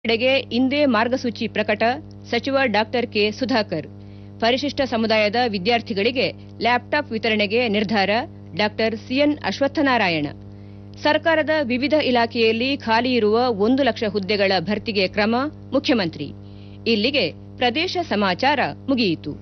ಕಡೆಗೆ ಇಂದೇ ಮಾರ್ಗಸೂಚಿ ಪ್ರಕಟ ಸಚಿವ ಡಾಕ್ಟರ್ ಕೆ ಸುಧಾಕರ್ ಪರಿಶಿಷ್ಟ ಸಮುದಾಯದ ವಿದ್ಯಾರ್ಥಿಗಳಿಗೆ ಲ್ಯಾಪ್ಟಾಪ್ ವಿತರಣೆಗೆ ನಿರ್ಧಾರ ಡಾಕ್ಟರ್ ಸಿಎನ್ ಅಶ್ವತ್ಥನಾರಾಯಣ ಸರ್ಕಾರದ ವಿವಿಧ ಇಲಾಖೆಯಲ್ಲಿ ಖಾಲಿ ಇರುವ ಒಂದು ಲಕ್ಷ ಹುದ್ದೆಗಳ ಭರ್ತಿಗೆ ಕ್ರಮ ಮುಖ್ಯಮಂತ್ರಿ ಇಲ್ಲಿಗೆ ಪ್ರದೇಶ ಸಮಾಚಾರ ಮುಗಿಯಿತು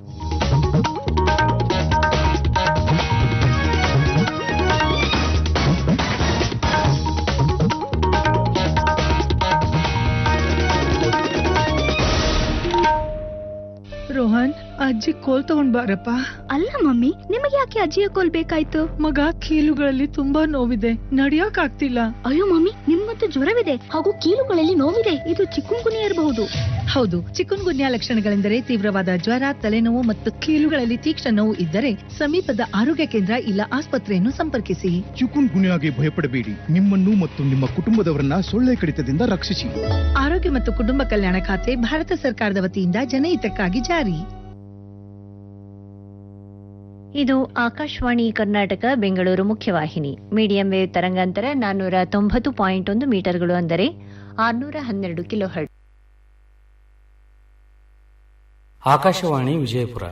ರೋಹನ್ ಅಜ್ಜಿ ಕೋಲ್ ತಗೊಂಡ್ ಬಾರಪ್ಪ ಅಲ್ಲ ಮಮ್ಮಿ ನಿಮಗೆ ಯಾಕೆ ಅಜ್ಜಿಯ ಕೋಲ್ ಬೇಕಾಯ್ತು ಮಗ ಕೀಲುಗಳಲ್ಲಿ ತುಂಬಾ ನೋವಿದೆ ನಡಿಯಕ್ ಆಗ್ತಿಲ್ಲ ಅಯ್ಯೋ ಮಮ್ಮಿ ನಿಮ್ಮಂತೂ ಜ್ವರವಿದೆ ಹಾಗೂ ಕೀಲುಗಳಲ್ಲಿ ನೋವಿದೆ ಇದು ಚಿಕ್ಕುಂಗುನಿ ಇರಬಹುದು ಹೌದು ಚಿಕುನ್ ಗುನ್ಯಾ ಲಕ್ಷಣಗಳೆಂದರೆ ತೀವ್ರವಾದ ಜ್ವರ ತಲೆನೋವು ಮತ್ತು ಕೀಲುಗಳಲ್ಲಿ ತೀಕ್ಷ್ಣ ನೋವು ಇದ್ದರೆ ಸಮೀಪದ ಆರೋಗ್ಯ ಕೇಂದ್ರ ಇಲ್ಲ ಆಸ್ಪತ್ರೆಯನ್ನು ಸಂಪರ್ಕಿಸಿ ಚಿಕುನ್ ಗುನ್ಯಾಗೆ ಭಯಪಡಬೇಡಿ ನಿಮ್ಮನ್ನು ಮತ್ತು ನಿಮ್ಮ ಕುಟುಂಬದವರನ್ನ ಸೊಳ್ಳೆ ಕಡಿತದಿಂದ ರಕ್ಷಿಸಿ ಆರೋಗ್ಯ ಮತ್ತು ಕುಟುಂಬ ಕಲ್ಯಾಣ ಖಾತೆ ಭಾರತ ಸರ್ಕಾರದ ವತಿಯಿಂದ ಜನಹಿತಕ್ಕಾಗಿ ಜಾರಿ ಇದು ಆಕಾಶವಾಣಿ ಕರ್ನಾಟಕ ಬೆಂಗಳೂರು ಮುಖ್ಯವಾಹಿನಿ ಮೀಡಿಯಂ ವೇವ್ ತರಂಗಾಂತರ ನಾನ್ನೂರ ತೊಂಬತ್ತು ಪಾಯಿಂಟ್ ಒಂದು ಮೀಟರ್ಗಳು ಅಂದರೆ ಆರುನೂರ ಹನ್ನೆರಡು ಕಿಲೋ ಹರ್ಟ್ ಆಕಾಶವಾಣಿ ವಿಜಯಪುರ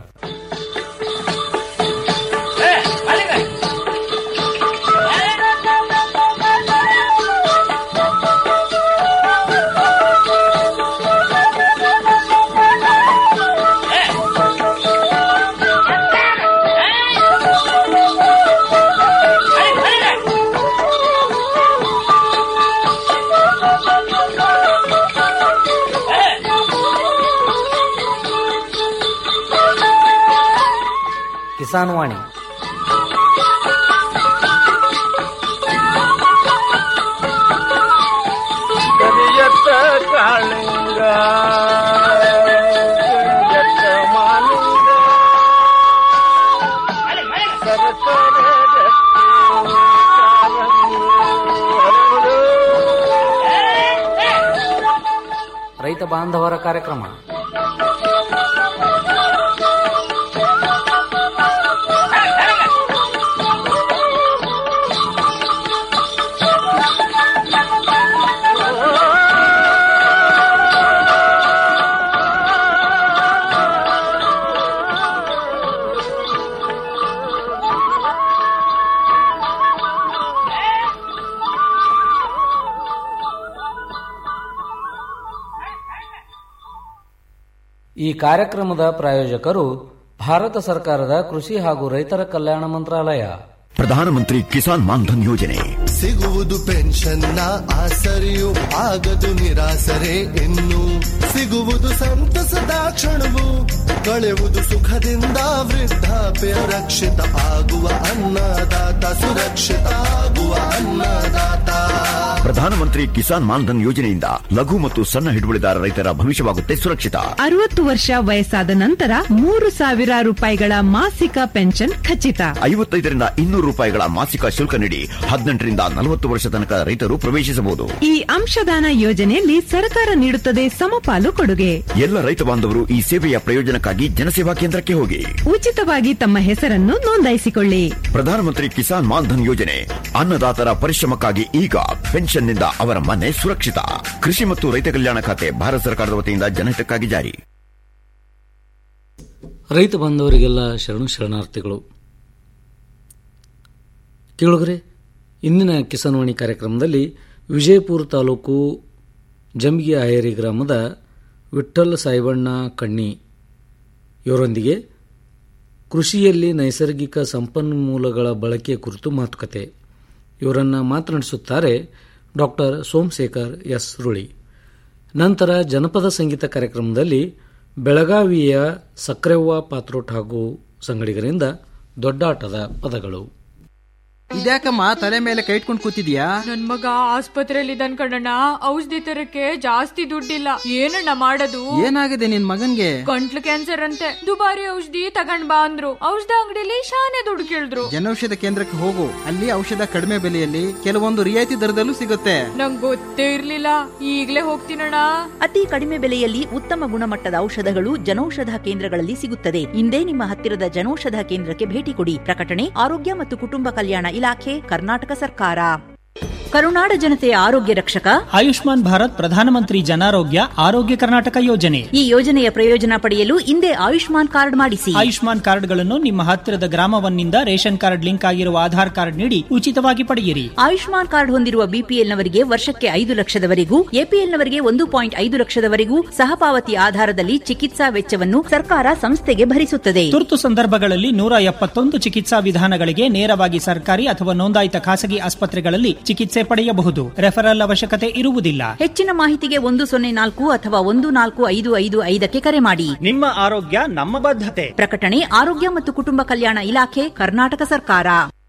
ಕಿಸಾನ್ ವಾಣಿ ಕರಿಯತ್ತ ಕಾಳಿಂಗ ಕರಿಯತ್ತ ಮಾಲಿಂಗ ಸರಸರ ಗಟ್ಟಿ ಕಾರಂಗಿ ಹರಡು. ರೈತ ಬಾಂಧವರ ಕಾರ್ಯಕ್ರಮ ಈ ಕಾರ್ಯಕ್ರಮದ ಪ್ರಾಯೋಜಕರು ಭಾರತ ಸರ್ಕಾರದ ಕೃಷಿ ಹಾಗೂ ರೈತರ ಕಲ್ಯಾಣ ಮಂತ್ರಾಲಯ ಪ್ರಧಾನಮಂತ್ರಿ ಕಿಸಾನ್ ಮಾನ್ಧನ್ ಯೋಜನೆ ಸಿಗುವುದು ಪೆನ್ಷನ್ನ ಆಸರೆಯು ಆಗದು ನಿರಾಸರೆ ಇನ್ನು ಸಿಗುವುದು ಸಂತಸದ ಕ್ಷಣವು ಕಳೆಯುವುದು ಸುಖದಿಂದ ವೃದ್ಧಾಪ್ಯ ರಕ್ಷಿತ ಆಗುವ ಅನ್ನದಾತ ಸುರಕ್ಷಿತ ಆಗುವ ಅನ್ನದಾತ ಪ್ರಧಾನಮಂತ್ರಿ ಕಿಸಾನ್ ಮಾನ್ಧನ್ ಯೋಜನೆಯಿಂದ ಲಘು ಮತ್ತು ಸಣ್ಣ ಹಿಡುವಳಿದಾರ ರೈತರ ಭವಿಷ್ಯವಾಗುತ್ತೆ ಸುರಕ್ಷಿತ ಅರವತ್ತು ವರ್ಷ ವಯಸ್ಸಾದ ನಂತರ ಮೂರು ಸಾವಿರ ರೂಪಾಯಿಗಳ ಮಾಸಿಕ ಪೆನ್ಷನ್ ಖಚಿತ ಐವತ್ತೈದರಿಂದ ಇನ್ನೂರು ರೂಪಾಯಿಗಳ ಮಾಸಿಕ ಶುಲ್ಕ ನೀಡಿ ಹದಿನೆಂಟರಿಂದ ನಲವತ್ತು ವರ್ಷ ತನಕ ರೈತರು ಪ್ರವೇಶಿಸಬಹುದು ಈ ಅಂಶದಾನ ಯೋಜನೆಯಲ್ಲಿ ಸರ್ಕಾರ ನೀಡುತ್ತದೆ ಸಮಪಾಲು ಕೊಡುಗೆ ಎಲ್ಲ ರೈತ ಬಾಂಧವರು ಈ ಸೇವೆಯ ಪ್ರಯೋಜನಕ್ಕಾಗಿ ಜನಸೇವಾ ಕೇಂದ್ರಕ್ಕೆ ಹೋಗಿ ಉಚಿತವಾಗಿ ತಮ್ಮ ಹೆಸರನ್ನು ನೋಂದಾಯಿಸಿಕೊಳ್ಳಿ ಪ್ರಧಾನಮಂತ್ರಿ ಕಿಸಾನ್ ಮಾನ್ಧನ್ ಯೋಜನೆ ಅನ್ನದಾತರ ಪರಿಶ್ರಮಕ್ಕಾಗಿ ಈಗ ಪೆನ್ಷನ್ನಿಂದ ಅವರ ಮನೆ ಸುರಕ್ಷಿತ ಕೃಷಿ ಮತ್ತು ರೈತ ಕಲ್ಯಾಣ ಖಾತೆ ಭಾರತ ಸರ್ಕಾರದ ವತಿಯಿಂದ ಜನಹಿತಕ್ಕಾಗಿ ಜಾರಿ ರೈತ ಬಾಂಧವರಿಗೆಲ್ಲ ಶರಣು ಶರಣಾರ್ಥಿಗಳು ಕೇಳುಗರೆ ಇಂದಿನ ಕಿಸಾನ್ವಾಣಿ ಕಾರ್ಯಕ್ರಮದಲ್ಲಿ ವಿಜಯಪುರ ತಾಲೂಕು ಜಂಬಿಗೆ ಆಯರಿ ಗ್ರಾಮದ ವಿಠ್ಠಲ ಸಾಯಿಬಣ್ಣ ಕಣ್ಣಿ ಇವರೊಂದಿಗೆ ಕೃಷಿಯಲ್ಲಿ ನೈಸರ್ಗಿಕ ಸಂಪನ್ಮೂಲಗಳ ಬಳಕೆ ಕುರಿತು ಮಾತುಕತೆ ಇವರನ್ನು ಮಾತನಾಡಿಸುತ್ತಾರೆ ಡಾಕ್ಟರ್ ಸೋಮಶೇಖರ್ ಎಸ್ ರುಳಿ ನಂತರ ಜನಪದ ಸಂಗೀತ ಕಾರ್ಯಕ್ರಮದಲ್ಲಿ ಬೆಳಗಾವಿಯ ಸಕ್ರೆವ್ವ ಪಾತ್ರೋಟ್ ಹಾಗೂ ಸಂಗಡಿಗರಿಂದ ದೊಡ್ಡಾಟದ ಪದಗಳು ಇದ್ಯಾಕಮ್ಮ ತಲೆ ಮೇಲೆ ಕೈ ಇಟ್ಕೊಂಡು ಕೂತಿದ್ಯಾ ನನ್ ಮಗ ಆಸ್ಪತ್ರೆಯಲ್ಲಿ ಇದ್ದಾನ್ ಕಣಣ್ಣ ಔಷಧಿ ತರಕ್ಕೆ ಜಾಸ್ತಿ ದುಡ್ಡಿಲ್ಲ ಏನಣ್ಣ ಮಾಡೋದು ಏನಾಗಿದೆ ನಿನ್ ಮಗನ್ಗೆ ಗಂಟ್ಲು ಕ್ಯಾನ್ಸರ್ ಅಂತೆ ದುಬಾರಿ ಔಷಧಿ ತಗೊಂಡ್ ಬಾ ಅಂದ್ರು ಔಷಧ ಅಂಗಡಿಲಿ ಶಾನೆ ದುಡ್ಡು ಕೇಳಿದ್ರು ಜನೌಷಧ ಕೇಂದ್ರಕ್ಕೆ ಹೋಗು ಅಲ್ಲಿ ಔಷಧ ಕಡಿಮೆ ಬೆಲೆಯಲ್ಲಿ ಕೆಲವೊಂದು ರಿಯಾಯಿತಿ ದರದಲ್ಲೂ ಸಿಗುತ್ತೆ ನಂಗ್ ಗೊತ್ತೇ ಇರ್ಲಿಲ್ಲ ಈಗ್ಲೇ ಹೋಗ್ತೀನಣ್ಣ ಅತಿ ಕಡಿಮೆ ಬೆಲೆಯಲ್ಲಿ ಉತ್ತಮ ಗುಣಮಟ್ಟದ ಔಷಧಗಳು ಜನೌಷಧ ಕೇಂದ್ರಗಳಲ್ಲಿ ಸಿಗುತ್ತದೆ ಇಂದೇ ನಿಮ್ಮ ಹತ್ತಿರದ ಜನೌಷಧ ಕೇಂದ್ರಕ್ಕೆ ಭೇಟಿ ಕೊಡಿ ಪ್ರಕಟಣೆ ಆರೋಗ್ಯ ಮತ್ತು ಕುಟುಂಬ ಕಲ್ಯಾಣ ಇಲಾಖೆ ಕರ್ನಾಟಕ ಸರ್ಕಾರ ಕರುನಾಡ ಜನತೆಯ ಆರೋಗ್ಯ ರಕ್ಷಕ ಆಯುಷ್ಮಾನ್ ಭಾರತ್ ಪ್ರಧಾನಮಂತ್ರಿ ಜನಾರೋಗ್ಯ ಆರೋಗ್ಯ ಕರ್ನಾಟಕ ಯೋಜನೆ ಈ ಯೋಜನೆಯ ಪ್ರಯೋಜನ ಪಡೆಯಲು ಹಿಂದೆ ಆಯುಷ್ಮಾನ್ ಕಾರ್ಡ್ ಮಾಡಿಸಿ ಆಯುಷ್ಮಾನ್ ಕಾರ್ಡ್ಗಳನ್ನು ನಿಮ್ಮ ಹತ್ತಿರದ ಗ್ರಾಮವನ್ನಿಂದ ರೇಷನ್ ಕಾರ್ಡ್ ಲಿಂಕ್ ಆಗಿರುವ ಆಧಾರ್ ಕಾರ್ಡ್ ನೀಡಿ ಉಚಿತವಾಗಿ ಪಡೆಯಿರಿ ಆಯುಷ್ಮಾನ್ ಕಾರ್ಡ್ ಹೊಂದಿರುವ ಬಿಪಿಎಲ್ನವರಿಗೆ ವರ್ಷಕ್ಕೆ ಐದು ಲಕ್ಷದವರೆಗೂ ಎಪಿಎಲ್ನವರಿಗೆ ಒಂದು ಪಾಯಿಂಟ್ ಐದು ಲಕ್ಷದವರೆಗೂ ಸಹಪಾವತಿ ಆಧಾರದಲ್ಲಿ ಚಿಕಿತ್ಸಾ ವೆಚ್ಚವನ್ನು ಸರ್ಕಾರ ಸಂಸ್ಥೆಗೆ ಭರಿಸುತ್ತದೆ ತುರ್ತು ಸಂದರ್ಭಗಳಲ್ಲಿ ನೂರ ಎಪ್ಪತ್ತೊಂದು ಚಿಕಿತ್ಸಾ ವಿಧಾನಗಳಿಗೆ ನೇರವಾಗಿ ಸರ್ಕಾರಿ ಅಥವಾ ನೋಂದಾಯಿತ ಖಾಸಗಿ ಆಸ್ಪತ್ರೆಗಳಲ್ಲಿ ಚಿಕಿತ್ಸೆ ಪಡೆಯಬಹುದು ರೆಫರಲ್ ಅವಶ್ಯಕತೆ ಇರುವುದಿಲ್ಲ ಹೆಚ್ಚಿನ ಮಾಹಿತಿಗೆ ಒಂದು ಸೊನ್ನೆ ನಾಲ್ಕು ಅಥವಾ ಒಂದು ನಾಲ್ಕು ಐದು ಐದು ಐದಕ್ಕೆ ಕರೆ ಮಾಡಿ ನಿಮ್ಮ ಆರೋಗ್ಯ ನಮ್ಮ ಬದ್ಧತೆ ಪ್ರಕಟಣೆ ಆರೋಗ್ಯ ಮತ್ತು ಕುಟುಂಬ ಕಲ್ಯಾಣ ಇಲಾಖೆ ಕರ್ನಾಟಕ ಸರ್ಕಾರ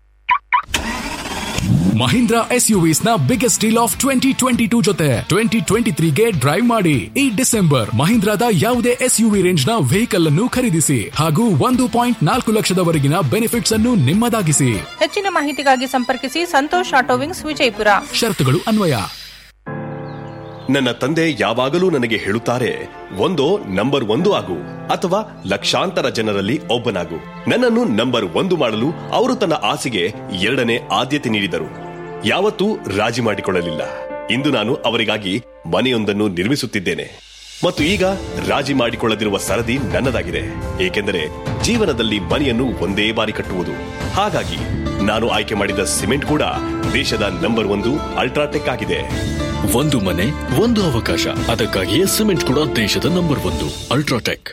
ಮಹೀಂದ್ರ ಎಸ್ಯುವಿಸ್ ನ biggest deal of twenty twenty two ಜೊತೆ ಟ್ವೆಂಟಿ ಟ್ವೆಂಟಿ ತ್ರೀಗೆ ಡ್ರೈವ್ ಮಾಡಿ ಈ ಡಿಸೆಂಬರ್ ಮಹೀಂದ್ರಾದ ಯಾವುದೇ ಎಸ್ಯುವಿ ರೇಂಜ್ ನ ವೆಹಿಕಲ್ ಅನ್ನು ಖರೀದಿಸಿ ಹಾಗೂ ಒಂದು ಪಾಯಿಂಟ್ ನಾಲ್ಕು ಲಕ್ಷದವರೆಗಿನ ಬೆನಿಫಿಟ್ಸ್ ಅನ್ನು ನಿಮ್ಮದಾಗಿಸಿ ಹೆಚ್ಚಿನ ಮಾಹಿತಿಗಾಗಿ ಸಂಪರ್ಕಿಸಿ ಸಂತೋಷ್ ಆಟೋವಿಂಗ್ಸ್ ವಿಜಯಪುರ ಷರತ್ತುಗಳು ಅನ್ವಯ ನನ್ನ ತಂದೆ ಯಾವಾಗಲೂ ನನಗೆ ಹೇಳುತ್ತಾರೆ ಒಂದೋ ನಂಬರ್ ಒಂದು ಆಗು ಅಥವಾ ಲಕ್ಷಾಂತರ ಜನರಲ್ಲಿ ಒಬ್ಬನಾಗು ನನ್ನನ್ನು ನಂಬರ್ ಒಂದು ಮಾಡಲು ಅವರು ತನ್ನ ಆಸೆಗೆ ಎರಡನೇ ಆದ್ಯತೆ ನೀಡಿದರು ಯಾವತ್ತೂ ರಾಜಿ ಮಾಡಿಕೊಳ್ಳಲಿಲ್ಲ ಇಂದು ನಾನು ಅವರಿಗಾಗಿ ಮನೆಯೊಂದನ್ನು ನಿರ್ಮಿಸುತ್ತಿದ್ದೇನೆ ಮತ್ತು ಈಗ ರಾಜಿ ಮಾಡಿಕೊಳ್ಳದಿರುವ ಸರದಿ ನನ್ನದಾಗಿದೆ ಏಕೆಂದರೆ ಜೀವನದಲ್ಲಿ ಮನೆಯನ್ನು ಒಂದೇ ಬಾರಿ ಕಟ್ಟುವುದು ಹಾಗಾಗಿ ನಾನು ಆಯ್ಕೆ ಮಾಡಿದ ಸಿಮೆಂಟ್ ಕೂಡ ದೇಶದ ನಂಬರ್ ಒಂದು ಅಲ್ಟ್ರಾಟೆಕ್ ಆಗಿದೆ ಒಂದು ಮನೆ ಒಂದು ಅವಕಾಶ ಅದಕ್ಕಾಗಿಯೇ ಸಿಮೆಂಟ್ ಕೂಡ ದೇಶದ ನಂಬರ್ ಒಂದು ಅಲ್ಟ್ರಾಟೆಕ್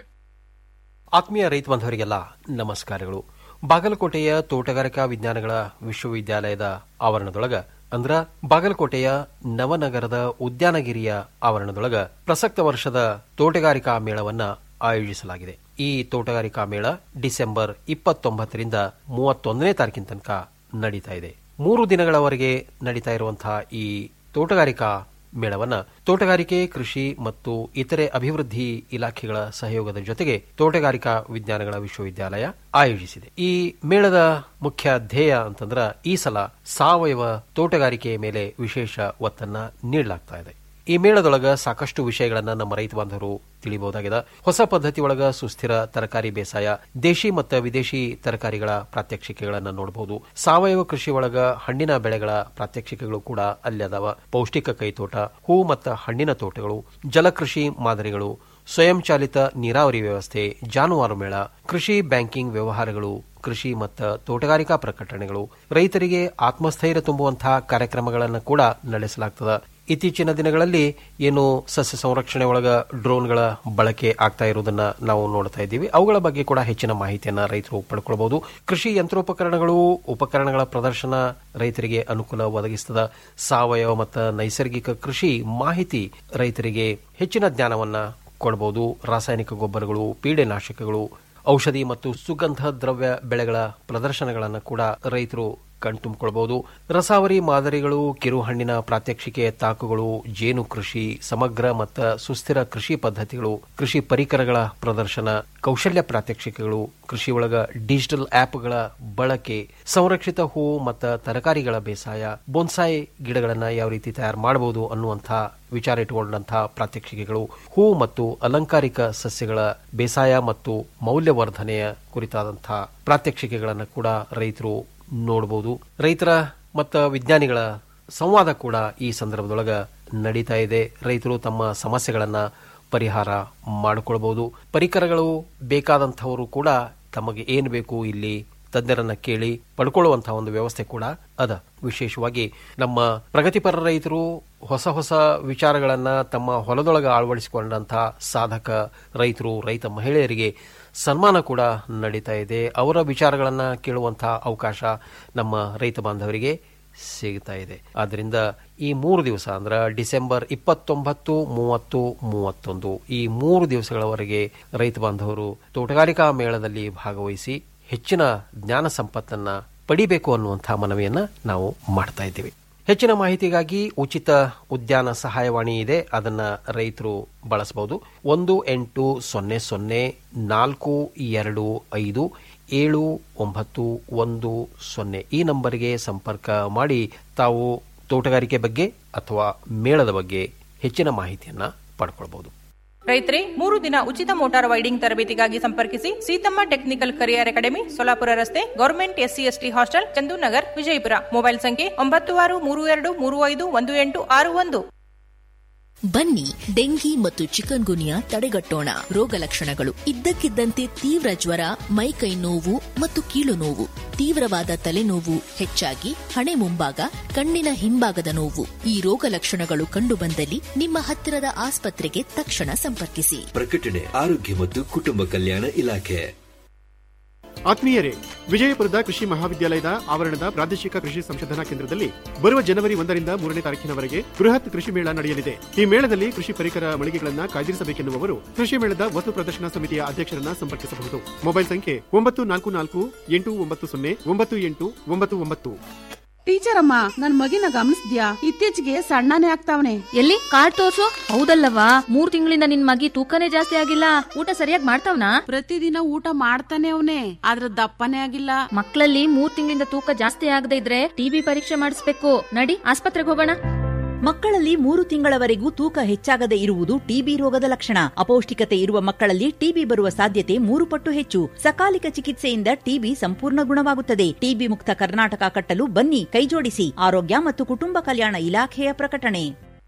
ಆತ್ಮೀಯ ರೈತ ಬಾಂಧವರಿಗೆಲ್ಲ ನಮಸ್ಕಾರಗಳು ಬಾಗಲಕೋಟೆಯ ತೋಟಗಾರಿಕಾ ವಿಜ್ಞಾನಗಳ ವಿಶ್ವವಿದ್ಯಾಲಯದ ಆವರಣದೊಳಗ ಅಂದ್ರ ಬಾಗಲಕೋಟೆಯ ನವನಗರದ ಉದ್ಯಾನಗಿರಿಯ ಆವರಣದೊಳಗ ಪ್ರಸಕ್ತ ವರ್ಷದ ತೋಟಗಾರಿಕಾ ಮೇಳವನ್ನ ಆಯೋಜಿಸಲಾಗಿದೆ ಈ ತೋಟಗಾರಿಕಾ ಮೇಳ ಡಿಸೆಂಬರ್ ಇಪ್ಪತ್ತೊಂಬತ್ತರಿಂದ ಮೂವತ್ತೊಂದನೇ ತಾರೀಕಿನ ತನಕ ನಡೀತಾ ಇದೆ ಮೂರು ದಿನಗಳವರೆಗೆ ನಡೀತಾ ಇರುವಂತಹ ಈ ತೋಟಗಾರಿಕಾ ಮೇಳವನ್ನ ತೋಟಗಾರಿಕೆ ಕೃಷಿ ಮತ್ತು ಇತರೆ ಅಭಿವೃದ್ಧಿ ಇಲಾಖೆಗಳ ಸಹಯೋಗದ ಜೊತೆಗೆ ತೋಟಗಾರಿಕಾ ವಿಜ್ಞಾನಗಳ ವಿಶ್ವವಿದ್ಯಾಲಯ ಆಯೋಜಿಸಿದೆ ಈ ಮೇಳದ ಮುಖ್ಯ ಧ್ಯೇಯ ಅಂತಂದ್ರ ಈ ಸಲ ಸಾವಯವ ತೋಟಗಾರಿಕೆಯ ಮೇಲೆ ವಿಶೇಷ ಒತ್ತನ್ನ ನೀಡಲಾಗ್ತಾ ಇದೆ ಈ ಮೇಳದೊಳಗ ಸಾಕಷ್ಟು ವಿಷಯಗಳನ್ನ ನಮ್ಮ ರೈತ ಬಾಂಧವರು ತಿಳಿಬಹುದಾಗಿದೆ ಹೊಸ ಪದ್ಧತಿ ಒಳಗ ಸುಸ್ಥಿರ ತರಕಾರಿ ಬೇಸಾಯ ದೇಶಿ ಮತ್ತು ವಿದೇಶಿ ತರಕಾರಿಗಳ ಪ್ರಾತ್ಯಕ್ಷಿಕೆಗಳನ್ನ ನೋಡಬಹುದು ಸಾವಯವ ಕೃಷಿ ಒಳಗ ಹಣ್ಣಿನ ಬೆಳೆಗಳ ಪ್ರಾತ್ಯಕ್ಷಿಕೆಗಳು ಕೂಡ ಅಲ್ಲಿ ಅದಾವ ಪೌಷ್ಟಿಕ ಕೈತೋಟ ಹೂ ಮತ್ತು ಹಣ್ಣಿನ ತೋಟಗಳು ಜಲಕೃಷಿ ಮಾದರಿಗಳು ಸ್ವಯಂ ಚಾಲಿತ ನೀರಾವರಿ ವ್ಯವಸ್ಥೆ ಜಾನುವಾರು ಮೇಳ ಕೃಷಿ ಬ್ಯಾಂಕಿಂಗ್ ವ್ಯವಹಾರಗಳು ಕೃಷಿ ಮತ್ತು ತೋಟಗಾರಿಕಾ ಪ್ರಕಟಣೆಗಳು ರೈತರಿಗೆ ಆತ್ಮಸ್ಥೈರ್ಯ ತುಂಬುವಂತಹ ಕಾರ್ಯಕ್ರಮಗಳನ್ನು ಕೂಡ ನಡೆಸಲಾಗ್ತದೆ ಇತ್ತೀಚಿನ ದಿನಗಳಲ್ಲಿ ಏನು ಸಸ್ಯ ಸಂರಕ್ಷಣೆ ಒಳಗ ಡ್ರೋನ್ಗಳ ಬಳಕೆ ಆಗ್ತಾ ಇರುವುದನ್ನ ನಾವು ನೋಡ್ತಾ ಇದ್ದೀವಿ ಅವುಗಳ ಬಗ್ಗೆ ಕೂಡ ಹೆಚ್ಚಿನ ಮಾಹಿತಿಯನ್ನ ರೈತರು ಪಡ್ಕೊಳ್ಬಹುದು ಕೃಷಿ ಯಂತ್ರೋಪಕರಣಗಳು ಉಪಕರಣಗಳ ಪ್ರದರ್ಶನ ರೈತರಿಗೆ ಅನುಕೂಲ ಒದಗಿಸ್ತದ ಸಾವಯವ ಮತ್ತು ನೈಸರ್ಗಿಕ ಕೃಷಿ ಮಾಹಿತಿ ರೈತರಿಗೆ ಹೆಚ್ಚಿನ ಜ್ಞಾನವನ್ನ ಕೊಡಬಹುದು ರಾಸಾಯನಿಕ ಗೊಬ್ಬರಗಳು ಪೀಡೆನಾಶಕಗಳು ಔಷಧಿ ಮತ್ತು ಸುಗಂಧ ದ್ರವ್ಯ ಬೆಳೆಗಳ ಪ್ರದರ್ಶನಗಳನ್ನು ಕೂಡ ರೈತರು ಕಣ್ತುಂಬಿಕೊಳ್ಬಹುದು ರಸಾವರಿ ಮಾದರಿಗಳು ಕಿರುಹಣ್ಣಿನ ಪ್ರಾತ್ಯಕ್ಷಿಕೆ ತಾಕುಗಳು ಜೇನು ಕೃಷಿ ಸಮಗ್ರ ಮತ್ತು ಸುಸ್ಥಿರ ಕೃಷಿ ಪದ್ಧತಿಗಳು ಕೃಷಿ ಪರಿಕರಗಳ ಪ್ರದರ್ಶನ ಕೌಶಲ್ಯ ಪ್ರಾತ್ಯಕ್ಷಿಕೆಗಳು ಕೃಷಿ ಒಳಗ ಡಿಜಿಟಲ್ ಆಪ್ಗಳ ಬಳಕೆ ಸಂರಕ್ಷಿತ ಹೂ ಮತ್ತು ತರಕಾರಿಗಳ ಬೇಸಾಯ ಬೋನ್ಸಾಯಿ ಗಿಡಗಳನ್ನ ಯಾವ ರೀತಿ ತಯಾರು ಮಾಡಬಹುದು ಅನ್ನುವಂತಹ ವಿಚಾರ ಇಟ್ಟುಕೊಂಡಂತಹ ಪ್ರಾತ್ಯಕ್ಷಿಕೆಗಳು ಹೂ ಮತ್ತು ಅಲಂಕಾರಿಕ ಸಸ್ಯಗಳ ಬೇಸಾಯ ಮತ್ತು ಮೌಲ್ಯವರ್ಧನೆಯ ಕುರಿತಾದಂತಹ ಪ್ರಾತ್ಯಕ್ಷಿಕೆಗಳನ್ನು ಕೂಡ ರೈತರು ನೋಡಬಹುದು ರೈತರ ಮತ್ತು ವಿಜ್ಞಾನಿಗಳ ಸಂವಾದ ಕೂಡ ಈ ಸಂದರ್ಭದೊಳಗ ನಡೀತಾ ಇದೆ ರೈತರು ತಮ್ಮ ಸಮಸ್ಯೆಗಳನ್ನ ಪರಿಹಾರ ಮಾಡಿಕೊಳ್ಬಹುದು ಪರಿಕರಗಳು ಬೇಕಾದಂಥವರು ಕೂಡ ತಮಗೆ ಏನು ಬೇಕು ಇಲ್ಲಿ ತಜ್ಞರನ್ನ ಕೇಳಿ ಪಡ್ಕೊಳ್ಳುವಂತಹ ಒಂದು ವ್ಯವಸ್ಥೆ ಕೂಡ ಅದ ವಿಶೇಷವಾಗಿ ನಮ್ಮ ಪ್ರಗತಿಪರ ರೈತರು ಹೊಸ ಹೊಸ ವಿಚಾರಗಳನ್ನ ತಮ್ಮ ಹೊಲದೊಳಗೆ ಅಳವಡಿಸಿಕೊಂಡಂತಹ ಸಾಧಕ ರೈತರು ರೈತ ಮಹಿಳೆಯರಿಗೆ ಸನ್ಮಾನ ಕೂಡ ನಡೀತಾ ಇದೆ ಅವರ ವಿಚಾರಗಳನ್ನ ಕೇಳುವಂತಹ ಅವಕಾಶ ನಮ್ಮ ರೈತ ಬಾಂಧವರಿಗೆ ಸಿಗ್ತಾ ಇದೆ ಆದ್ದರಿಂದ ಈ ಮೂರು ದಿವಸ ಅಂದ್ರೆ ಡಿಸೆಂಬರ್ ಇಪ್ಪತ್ತೊಂಬತ್ತು ಮೂವತ್ತು ಮೂವತ್ತೊಂದು ಈ ಮೂರು ದಿವಸಗಳವರೆಗೆ ರೈತ ಬಾಂಧವರು ತೋಟಗಾರಿಕಾ ಮೇಳದಲ್ಲಿ ಭಾಗವಹಿಸಿ ಹೆಚ್ಚಿನ ಜ್ಞಾನ ಸಂಪತ್ತನ್ನ ಪಡಿಬೇಕು ಅನ್ನುವಂತಹ ಮನವಿಯನ್ನ ನಾವು ಮಾಡ್ತಾ ಇದ್ದೀವಿ ಹೆಚ್ಚಿನ ಮಾಹಿತಿಗಾಗಿ ಉಚಿತ ಉದ್ಯಾನ ಸಹಾಯವಾಣಿ ಇದೆ ಅದನ್ನ ರೈತರು ಬಳಸಬಹುದು ಒಂದು ಎಂಟು ಸೊನ್ನೆ ಸೊನ್ನೆ ನಾಲ್ಕು ಎರಡು ಐದು ಏಳು ಒಂಬತ್ತು ಒಂದು ಸೊನ್ನೆ ಈ ನಂಬರ್ಗೆ ಸಂಪರ್ಕ ಮಾಡಿ ತಾವು ತೋಟಗಾರಿಕೆ ಬಗ್ಗೆ ಅಥವಾ ಮೇಳದ ಬಗ್ಗೆ ಹೆಚ್ಚಿನ ಮಾಹಿತಿಯನ್ನ ಪಡ್ಕೊಳ್ಬಹುದು ರೈತರೇ ಮೂರು ದಿನ ಉಚಿತ ಮೋಟಾರ್ ವೈಡಿಂಗ್ ತರಬೇತಿಗಾಗಿ ಸಂಪರ್ಕಿಸಿ Seethamma technical career academy Solapur ರಸ್ತೆ government SC ST hostel Chandunagar Vijayapura mobile ಸಂಖ್ಯೆ ಒಂಬತ್ತು ಆರು ಮೂರು ಎರಡು ಮೂರು ಐದು ಒಂದು ಎಂಟು ಆರು ಒಂದು ಬನ್ನಿ ಡೆಂಗಿ ಮತ್ತು ಚಿಕನ್ ಗುನಿಯಾ ತಡೆಗಟ್ಟೋಣ ರೋಗ ಲಕ್ಷಣಗಳು ಇದ್ದಕ್ಕಿದ್ದಂತೆ ತೀವ್ರ ಜ್ವರ ಮೈಕೈ ನೋವು ಮತ್ತು ಕೀಲು ನೋವು ತೀವ್ರವಾದ ತಲೆನೋವು ಹೆಚ್ಚಾಗಿ ಹಣೆ ಮುಂಭಾಗ ಕಣ್ಣಿನ ಹಿಂಭಾಗದ ನೋವು ಈ ರೋಗ ಲಕ್ಷಣಗಳು ಕಂಡುಬಂದಲ್ಲಿ ನಿಮ್ಮ ಹತ್ತಿರದ ಆಸ್ಪತ್ರೆಗೆ ತಕ್ಷಣ ಸಂಪರ್ಕಿಸಿ ಪ್ರಕಟಣೆ ಆರೋಗ್ಯ ಮತ್ತು ಕುಟುಂಬ ಕಲ್ಯಾಣ ಇಲಾಖೆ ಆತ್ಮೀಯರೇ ವಿಜಯಪುರದ ಕೃಷಿ ಮಹಾವಿದ್ಯಾಲಯದ ಆವರಣದ ಪ್ರಾದೇಶಿಕ ಕೃಷಿ ಸಂಶೋಧನಾ ಕೇಂದ್ರದಲ್ಲಿ ಬರುವ ಜನವರಿ ಒಂದರಿಂದ ಮೂರನೇ ತಾರೀಕಿನವರೆಗೆ ಬೃಹತ್ ಕೃಷಿ ಮೇಳ ನಡೆಯಲಿದೆ ಈ ಮೇಳದಲ್ಲಿ ಕೃಷಿ ಪರಿಕರ ಮಳಿಗೆಗಳನ್ನ ಕಾಯ್ದಿರಿಸಬೇಕೆನ್ನುವವರು ಕೃಷಿ ಮೇಳದ ವಸ್ತು ಪ್ರದರ್ಶನ ಸಮಿತಿಯ ಅಧ್ಯಕ್ಷರನ್ನ ಸಂಪರ್ಕಿಸಬಹುದು ಮೊಬೈಲ್ ಸಂಖ್ಯೆ ಒಂಬತ್ತು ನಾಲ್ಕು ನಾಲ್ಕು ಎಂಟು ಒಂಬತ್ತು ಸೊನ್ನೆ ಒಂಬತ್ತು ಎಂಟು ಒಂಬತ್ತು ಒಂಬತ್ತು ಟೀಚರ್ ಅಮ್ಮ ನನ್ ಮಗಿನ ಗಮನಿಸ್ದ್ಯಾ ಇತ್ತೀಚೆಗೆ ಸಣ್ಣನೇ ಆಗ್ತಾವನೆ ಎಲ್ಲಿ ಕಾರ್ಡ್ ತೋರ್ಸು ಹೌದಲ್ಲವಾ ಮೂರ್ ತಿಂಗಳಿಂದ ನಿನ್ ಮಗಿ ತೂಕನೇ ಜಾಸ್ತಿ ಆಗಿಲ್ಲ ಊಟ ಸರಿಯಾಗಿ ಮಾಡ್ತಾವ್ನಾ ಪ್ರತಿದಿನ ಊಟ ಮಾಡ್ತಾನೆ ಅವನೇ ಆದ್ರ ದಪ್ಪನೇ ಆಗಿಲ್ಲ ಮಕ್ಕಳಲ್ಲಿ ಮೂರ್ ತಿಂಗಳಿಂದ ತೂಕ ಜಾಸ್ತಿ ಆಗದೆ ಇದ್ರೆ ಟಿಬಿ ಪರೀಕ್ಷೆ ಮಾಡಿಸ್ಬೇಕು ನಡಿ ಆಸ್ಪತ್ರೆಗೆ ಹೋಗೋಣ ಮಕ್ಕಳಲ್ಲಿ ಮೂರು ತಿಂಗಳವರೆಗೂ ತೂಕ ಹೆಚ್ಚಾಗದೆ ಇರುವುದು ಟಿಬಿ ರೋಗದ ಲಕ್ಷಣ ಅಪೌಷ್ಟಿಕತೆ ಇರುವ ಮಕ್ಕಳಲ್ಲಿ ಟಿಬಿ ಬರುವ ಸಾಧ್ಯತೆ ಮೂರು ಪಟ್ಟು ಹೆಚ್ಚು ಸಕಾಲಿಕ ಚಿಕಿತ್ಸೆಯಿಂದ ಟಿಬಿ ಸಂಪೂರ್ಣ ಗುಣವಾಗುತ್ತದೆ ಟಿಬಿ ಮುಕ್ತ ಕರ್ನಾಟಕ ಕಟ್ಟಲು ಬನ್ನಿ ಕೈಜೋಡಿಸಿ ಆರೋಗ್ಯ ಮತ್ತು ಕುಟುಂಬ ಕಲ್ಯಾಣ ಇಲಾಖೆಯ ಪ್ರಕಟಣೆ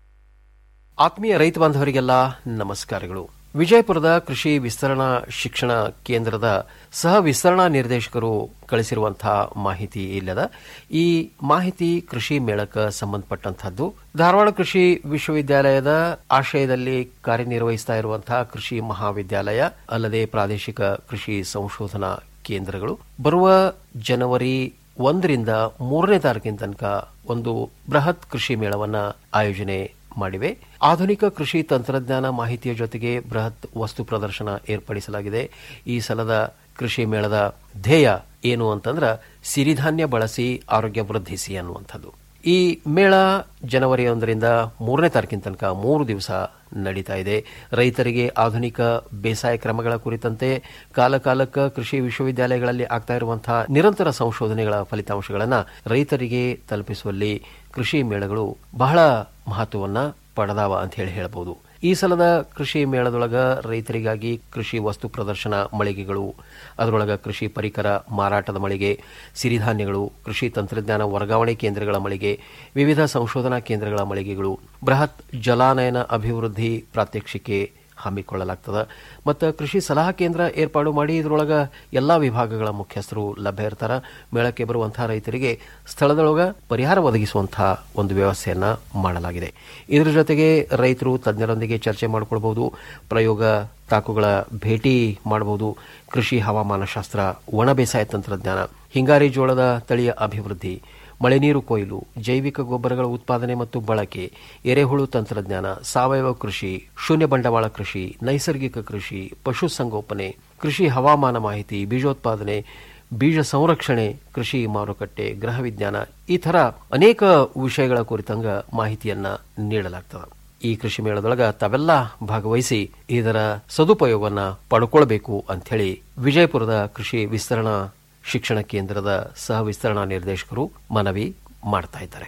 ಆತ್ಮೀಯ ರೈತ ಬಾಂಧವರಿಗೆಲ್ಲ ನಮಸ್ಕಾರಗಳು ವಿಜಯಪುರದ ಕೃಷಿ ವಿಸ್ತರಣಾ ಶಿಕ್ಷಣ ಕೇಂದ್ರದ ಸಹ ವಿಸ್ತರಣಾ ನಿರ್ದೇಶಕರು ಕಳಿಸಿರುವಂತಹ ಮಾಹಿತಿ ಇಲ್ಲದ ಈ ಮಾಹಿತಿ ಕೃಷಿ ಮೇಳಕ್ಕೆ ಸಂಬಂಧಪಟ್ಟಂತಹದ್ದು ಧಾರವಾಡ ಕೃಷಿ ವಿಶ್ವವಿದ್ಯಾಲಯದ ಆಶ್ರಯದಲ್ಲಿ ಕಾರ್ಯನಿರ್ವಹಿಸ್ತಾ ಇರುವಂತಹ ಕೃಷಿ ಮಹಾವಿದ್ಯಾಲಯ ಅಲ್ಲದೆ ಪ್ರಾದೇಶಿಕ ಕೃಷಿ ಸಂಶೋಧನಾ ಕೇಂದ್ರಗಳು ಬರುವ ಜನವರಿ ಒಂದರಿಂದ ಮೂರನೇ ತಾರೀಕಿನ ತನಕ ಒಂದು ಬೃಹತ್ ಕೃಷಿ ಮೇಳವನ್ನ ಆಯೋಜನೆ ಮಾಡಿವೆ ಆಧುನಿಕ ಕೃಷಿ ತಂತ್ರಜ್ಞಾನ ಮಾಹಿತಿಯ ಜೊತೆಗೆ ಬೃಹತ್ ವಸ್ತು ಪ್ರದರ್ಶನ ಏರ್ಪಡಿಸಲಾಗಿದೆ ಈ ಸಲದ ಕೃಷಿ ಮೇಳದ ಧ್ಯೇಯ ಏನು ಅಂತಂದ್ರ ಸಿರಿಧಾನ್ಯ ಬಳಸಿ ಆರೋಗ್ಯ ವೃದ್ಧಿಸಿ ಅನ್ನುವಂಥದ್ದು ಈ ಮೇಳ ಜನವರಿ ಒಂದರಿಂದ ಮೂರನೇ ತಾರೀಕಿನ ತನಕ ಮೂರು ದಿವಸ ನಡೀತಾ ಇದೆ ರೈತರಿಗೆ ಆಧುನಿಕ ಬೇಸಾಯ ಕ್ರಮಗಳ ಕುರಿತಂತೆ ಕಾಲಕಾಲಕ್ಕೆ ಕೃಷಿ ವಿಶ್ವವಿದ್ಯಾಲಯಗಳಲ್ಲಿ ಆಗ್ತಾ ಇರುವಂತಹ ನಿರಂತರ ಸಂಶೋಧನೆಗಳ ಫಲಿತಾಂಶಗಳನ್ನು ರೈತರಿಗೆ ತಲುಪಿಸುವಲ್ಲಿ ಕೃಷಿ ಮೇಳಗಳು ಬಹಳ ಮಹತ್ವವನ್ನ ಪಡೆದಾವ ಅಂತ ಹೇಳಿ ಹೇಳಬಹುದು ಈ ಸಲದ ಕೃಷಿ ಮೇಳದೊಳಗ ರೈತರಿಗಾಗಿ ಕೃಷಿ ವಸ್ತು ಪ್ರದರ್ಶನ ಮಳಿಗೆಗಳು ಅದರೊಳಗ ಕೃಷಿ ಪರಿಕರ ಮಾರಾಟದ ಮಳಿಗೆ ಸಿರಿಧಾನ್ಯಗಳು ಕೃಷಿ ತಂತ್ರಜ್ಞಾನ ವರ್ಗಾವಣೆ ಕೇಂದ್ರಗಳ ಮಳಿಗೆ ವಿವಿಧ ಸಂಶೋಧನಾ ಕೇಂದ್ರಗಳ ಮಳಿಗೆಗಳು ಬೃಹತ್ ಜಲಾನಯನ ಅಭಿವೃದ್ಧಿ ಪ್ರಾತ್ಯಕ್ಷಿಕೆ ಹಮ್ಮಿಕೊಳ್ಳಲಾಗ್ತದೆ ಮತ್ತು ಕೃಷಿ ಸಲಹಾ ಕೇಂದ್ರ ಏರ್ಪಾಡು ಮಾಡಿ ಇದರೊಳಗ ಎಲ್ಲಾ ವಿಭಾಗಗಳ ಮುಖ್ಯಸ್ಥರು ಲಭ್ಯ ಇರ್ತಾರ ಮೇಳಕ್ಕೆ ಬರುವಂತಹ ರೈತರಿಗೆ ಸ್ಥಳದೊಳಗ ಪರಿಹಾರ ಒದಗಿಸುವಂತಹ ಒಂದು ವ್ಯವಸ್ಥೆಯನ್ನ ಮಾಡಲಾಗಿದೆ ಇದರ ಜೊತೆಗೆ ರೈತರು ತಜ್ಞರೊಂದಿಗೆ ಚರ್ಚೆ ಮಾಡಿಕೊಳ್ಬಹುದು ಪ್ರಯೋಗ ತಾಕುಗಳ ಭೇಟಿ ಮಾಡಬಹುದು ಕೃಷಿ ಹವಾಮಾನ ಶಾಸ್ತ್ರ ಒಣ ಬೇಸಾಯ ತಂತ್ರಜ್ಞಾನ ಹಿಂಗಾರಿ ಜೋಳದ ತಳಿಯ ಅಭಿವೃದ್ಧಿ ಮಳೆ ನೀರು ಕೊಯ್ಲು ಜೈವಿಕ ಗೊಬ್ಬರಗಳ ಉತ್ಪಾದನೆ ಮತ್ತು ಬಳಕೆ ಎರೆಹುಳು ತಂತ್ರಜ್ಞಾನ ಸಾವಯವ ಕೃಷಿ ಶೂನ್ಯ ಬಂಡವಾಳ ಕೃಷಿ ನೈಸರ್ಗಿಕ ಕೃಷಿ ಪಶುಸಂಗೋಪನೆ ಕೃಷಿ ಹವಾಮಾನ ಮಾಹಿತಿ ಬೀಜೋತ್ಪಾದನೆ ಬೀಜ ಸಂರಕ್ಷಣೆ ಕೃಷಿ ಮಾರುಕಟ್ಟೆ ಗೃಹ ವಿಜ್ಞಾನ ಈ ಥರ ಅನೇಕ ವಿಷಯಗಳ ಕುರಿತಂಗ ಮಾಹಿತಿಯನ್ನ ನೀಡಲಾಗ್ತದೆ ಈ ಕೃಷಿ ಮೇಳದೊಳಗ ತಾವೆಲ್ಲ ಭಾಗವಹಿಸಿ ಇದರ ಸದುಪಯೋಗವನ್ನ ಪಡ್ಕೊಳ್ಬೇಕು ಅಂಥೇಳಿ ವಿಜಯಪುರದ ಕೃಷಿ ವಿಸ್ತರಣಾ ಶಿಕ್ಷಣ ಕೇಂದ್ರದ ಸಹ ವಿಸ್ತರಣಾ ನಿರ್ದೇಶಕರು ಮನವಿ ಮಾಡ್ತಾ ಇದ್ದಾರೆ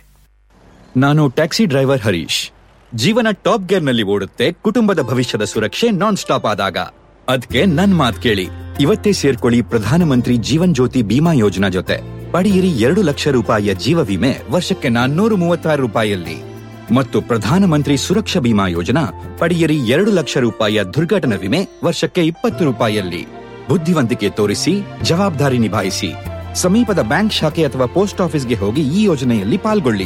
ನಾನು ಟ್ಯಾಕ್ಸಿ ಡ್ರೈವರ್ ಹರೀಶ್ ಜೀವನ ಟಾಪ್ ಗೇರ್ ನಲ್ಲಿ ಓಡುತ್ತೆ ಕುಟುಂಬದ ಭವಿಷ್ಯದ ಸುರಕ್ಷೆ ನಾನ್ ಸ್ಟಾಪ್ ಆದಾಗ ಅದಕ್ಕೆ ನನ್ ಮಾತ್ ಕೇಳಿ ಇವತ್ತೇ ಸೇರ್ಕೊಳ್ಳಿ ಪ್ರಧಾನಮಂತ್ರಿ ಜೀವನ್ ಜ್ಯೋತಿ ಬಿಮಾ ಯೋಜನಾ ಜೊತೆ ಪಡೆಯಿರಿ ಎರಡು ಲಕ್ಷ ರೂಪಾಯಿಯ ಜೀವ ವಿಮೆ ವರ್ಷಕ್ಕೆ ನಾನ್ನೂರು ಮೂವತ್ತಾರು ರೂಪಾಯಿಯಲ್ಲಿ ಮತ್ತು ಪ್ರಧಾನಮಂತ್ರಿ ಸುರಕ್ಷಾ ಬಿಮಾ ಯೋಜನಾ ಪಡೆಯಿರಿ ಎರಡು ಲಕ್ಷ ರೂಪಾಯಿಯ ದುರ್ಘಟನಾ ವಿಮೆ ವರ್ಷಕ್ಕೆ ಇಪ್ಪತ್ತು ರೂಪಾಯಿಯಲ್ಲಿ ಬುದ್ಧಿವಂತಿಕೆ ತೋರಿಸಿ ಜವಾಬ್ದಾರಿ ನಿಭಾಯಿಸಿ ಸಮೀಪದ ಬ್ಯಾಂಕ್ ಶಾಖೆ ಅಥವಾ ಪೋಸ್ಟ್ ಆಫೀಸ್ಗೆ ಹೋಗಿ ಈ ಯೋಜನೆಯಲ್ಲಿ ಪಾಲ್ಗೊಳ್ಳಿ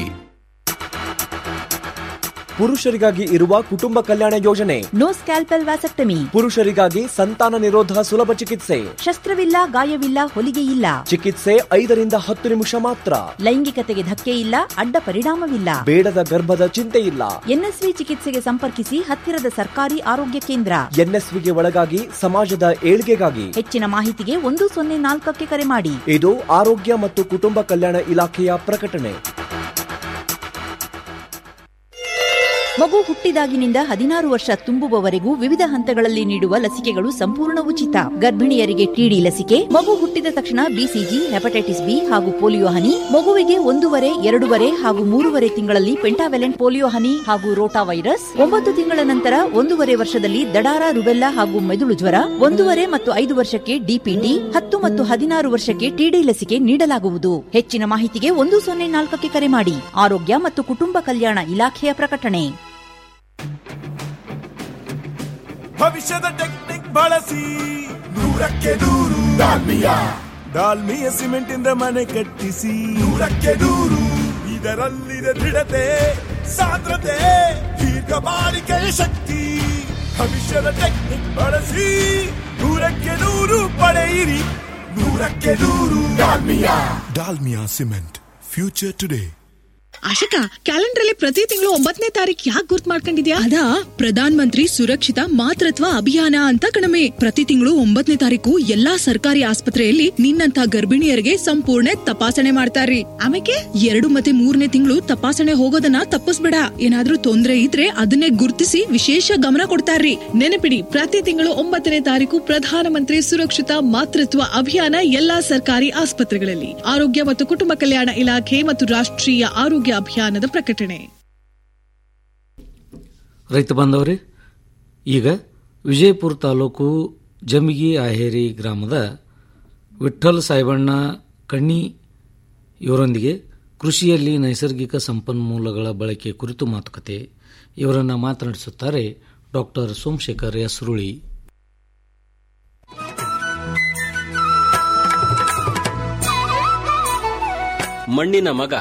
ಪುರುಷರಿಗಾಗಿ ಇರುವ ಕುಟುಂಬ ಕಲ್ಯಾಣ ಯೋಜನೆ ನೋ ಸ್ಕ್ಯಾಲ್ಪೆಲ್ ವ್ಯಾಸಕ್ಟಮಿ ಪುರುಷರಿಗಾಗಿ ಸಂತಾನ ನಿರೋಧ ಸುಲಭ ಚಿಕಿತ್ಸೆ ಶಸ್ತ್ರವಿಲ್ಲ ಗಾಯವಿಲ್ಲ ಹೊಲಿಗೆ ಇಲ್ಲ ಚಿಕಿತ್ಸೆ ಐದರಿಂದ ಹತ್ತು ನಿಮಿಷ ಮಾತ್ರ ಲೈಂಗಿಕತೆಗೆ ಧಕ್ಕೆ ಇಲ್ಲ ಅಡ್ಡ ಪರಿಣಾಮವಿಲ್ಲ ಬೇಡದ ಗರ್ಭದ ಚಿಂತೆ ಇಲ್ಲ ಎನ್ಎಸ್ವಿ ಚಿಕಿತ್ಸೆಗೆ ಸಂಪರ್ಕಿಸಿ ಹತ್ತಿರದ ಸರ್ಕಾರಿ ಆರೋಗ್ಯ ಕೇಂದ್ರ ಎನ್ಎಸ್ವಿಗೆ ಒಳಗಾಗಿ ಸಮಾಜದ ಏಳ್ಗೆಗಾಗಿ ಹೆಚ್ಚಿನ ಮಾಹಿತಿಗೆ ಒಂದು ಸೊನ್ನೆ ನಾಲ್ಕಕ್ಕೆ ಕರೆ ಮಾಡಿ ಇದು ಆರೋಗ್ಯ ಮತ್ತು ಕುಟುಂಬ ಕಲ್ಯಾಣ ಇಲಾಖೆಯ ಪ್ರಕಟಣೆ ಮಗು ಹುಟ್ಟಿದಾಗಿನಿಂದ ಹದಿನಾರು ವರ್ಷ ತುಂಬುವವರೆಗೂ ವಿವಿಧ ಹಂತಗಳಲ್ಲಿ ನೀಡುವ ಲಸಿಕೆಗಳು ಸಂಪೂರ್ಣ ಉಚಿತ ಗರ್ಭಿಣಿಯರಿಗೆ ಟಿಡಿ ಲಸಿಕೆ ಮಗು ಹುಟ್ಟಿದ ತಕ್ಷಣ ಬಿಸಿಜಿ ಹೆಪಟೈಟಿಸ್ ಬಿ ಹಾಗೂ ಪೋಲಿಯೋ ಹನಿ ಮಗುವಿಗೆ ಒಂದೂವರೆ ಎರಡೂವರೆ ಹಾಗೂ ಮೂರುವರೆ ತಿಂಗಳಲ್ಲಿ ಪೆಂಟಾವೆಲೆಂಟ್ ಪೋಲಿಯೋ ಹನಿ ಹಾಗೂ ರೋಟಾ ವೈರಸ್ ಒಂಬತ್ತು ತಿಂಗಳ ನಂತರ ಒಂದೂವರೆ ವರ್ಷದಲ್ಲಿ ದಡಾರ ರುಬೆಲ್ಲಾ ಹಾಗೂ ಮೆದುಳು ಜ್ವರ ಒಂದೂವರೆ ಮತ್ತು ಐದು ವರ್ಷಕ್ಕೆ ಡಿಪಿಟಿ ಹತ್ತು ಮತ್ತು ಹದಿನಾರು ವರ್ಷಕ್ಕೆ ಟಿಡಿ ಲಸಿಕೆ ನೀಡಲಾಗುವುದು ಹೆಚ್ಚಿನ ಮಾಹಿತಿಗೆ ಒಂದು ಸೊನ್ನೆ ನಾಲ್ಕಕ್ಕೆ ಕರೆ ಮಾಡಿ ಆರೋಗ್ಯ ಮತ್ತು ಕುಟುಂಬ ಕಲ್ಯಾಣ ಇಲಾಖೆಯ ಪ್ರಕಟಣೆ ಭವಿಷ್ಯದ ಟೆಕ್ನಿಕ್ ಬಳಸಿ ನೂರಕ್ಕೆ ನೂರು ಡಾಲ್ಮಿಯಾ ಡಾಲ್ಮಿಯ ಸಿಮೆಂಟ್ ಇಂದ ಮನೆ ಕಟ್ಟಿಸಿ ನೂರಕ್ಕೆ ನೂರು ಇದರಲ್ಲಿದೆ ದೃಢತೆ ಸಾಂದ್ರತೆ ದೀರ್ಘ ಬಾಳಿಕೆಯ ಶಕ್ತಿ ಭವಿಷ್ಯದ ಟೆಕ್ನಿಕ್ ಬಳಸಿ ನೂರಕ್ಕೆ ನೂರು ಪಡೆಯಿರಿ ನೂರಕ್ಕೆ ನೂರು Dalmia Dalmia cement future today Ashika calendar ಅಲ್ಲಿ ಪ್ರತಿ ತಿಂಗಳು ಒಂಬತ್ತನೇ ತಾರೀಕು ಯಾಕೆ ಗುರ್ತ್ ಮಾಡ್ಕೊಂಡಿದ್ಯಾ ಅದಾ ಪ್ರಧಾನ್ ಮಂತ್ರಿ ಸುರಕ್ಷಿತ ಮಾತೃತ್ವ ಅಭಿಯಾನ ಅಂತ ಕಣಮೆ ಪ್ರತಿ ತಿಂಗಳು ಒಂಬತ್ತನೇ ತಾರೀಕು ಎಲ್ಲಾ ಸರ್ಕಾರಿ ಆಸ್ಪತ್ರೆಯಲ್ಲಿ ನಿನ್ನಂತ ಗರ್ಭಿಣಿಯರಿಗೆ ಸಂಪೂರ್ಣ ತಪಾಸಣೆ ಮಾಡ್ತಾರ್ರಿ ಆಮೇಲೆ ಎರಡು ಮತ್ತೆ ಮೂರನೇ ತಿಂಗಳು ತಪಾಸಣೆ ಹೋಗೋದನ್ನ ತಪ್ಪಿಸ್ಬೇಡ ಏನಾದ್ರೂ ತೊಂದ್ರೆ ಇದ್ರೆ ಅದನ್ನೇ ಗುರ್ತಿಸಿ ವಿಶೇಷ ಗಮನ ಕೊಡ್ತಾರ್ರಿ ನೆನಪಿಡಿ ಪ್ರತಿ ತಿಂಗಳು ಒಂಬತ್ತನೇ ತಾರೀಕು ಪ್ರಧಾನಮಂತ್ರಿ ಸುರಕ್ಷಿತ ಮಾತೃತ್ವ ಅಭಿಯಾನ ಎಲ್ಲಾ ಸರ್ಕಾರಿ ಆಸ್ಪತ್ರೆಗಳಲ್ಲಿ ಆರೋಗ್ಯ ಮತ್ತು ಕುಟುಂಬ ಕಲ್ಯಾಣ ಇಲಾಖೆ ಮತ್ತು ರಾಷ್ಟ್ರೀಯ ಆರೋಗ್ಯ ಅಭಿಯಾನದ ಪ್ರಕಟಣೆ ರೈತ ಬಾಂಧವರೇ ಈಗ ವಿಜಯಪುರ ತಾಲೂಕು ಜಮಿಗಿ ಆಹೇರಿ ಗ್ರಾಮದ ವಿಠ್ಠಲ್ ಸಾಯಿಬಣ್ಣ ಕಣ್ಣಿ ಇವರೊಂದಿಗೆ ಕೃಷಿಯಲ್ಲಿ ನೈಸರ್ಗಿಕ ಸಂಪನ್ಮೂಲಗಳ ಬಳಕೆ ಕುರಿತು ಮಾತುಕತೆ ಇವರನ್ನು ಮಾತನಾಡಿಸುತ್ತಾರೆ ಡಾಕ್ಟರ್ ಸೋಮಶೇಖರ್ ಯಸ್ರುಳಿ ಮಣ್ಣಿನ ಮಗ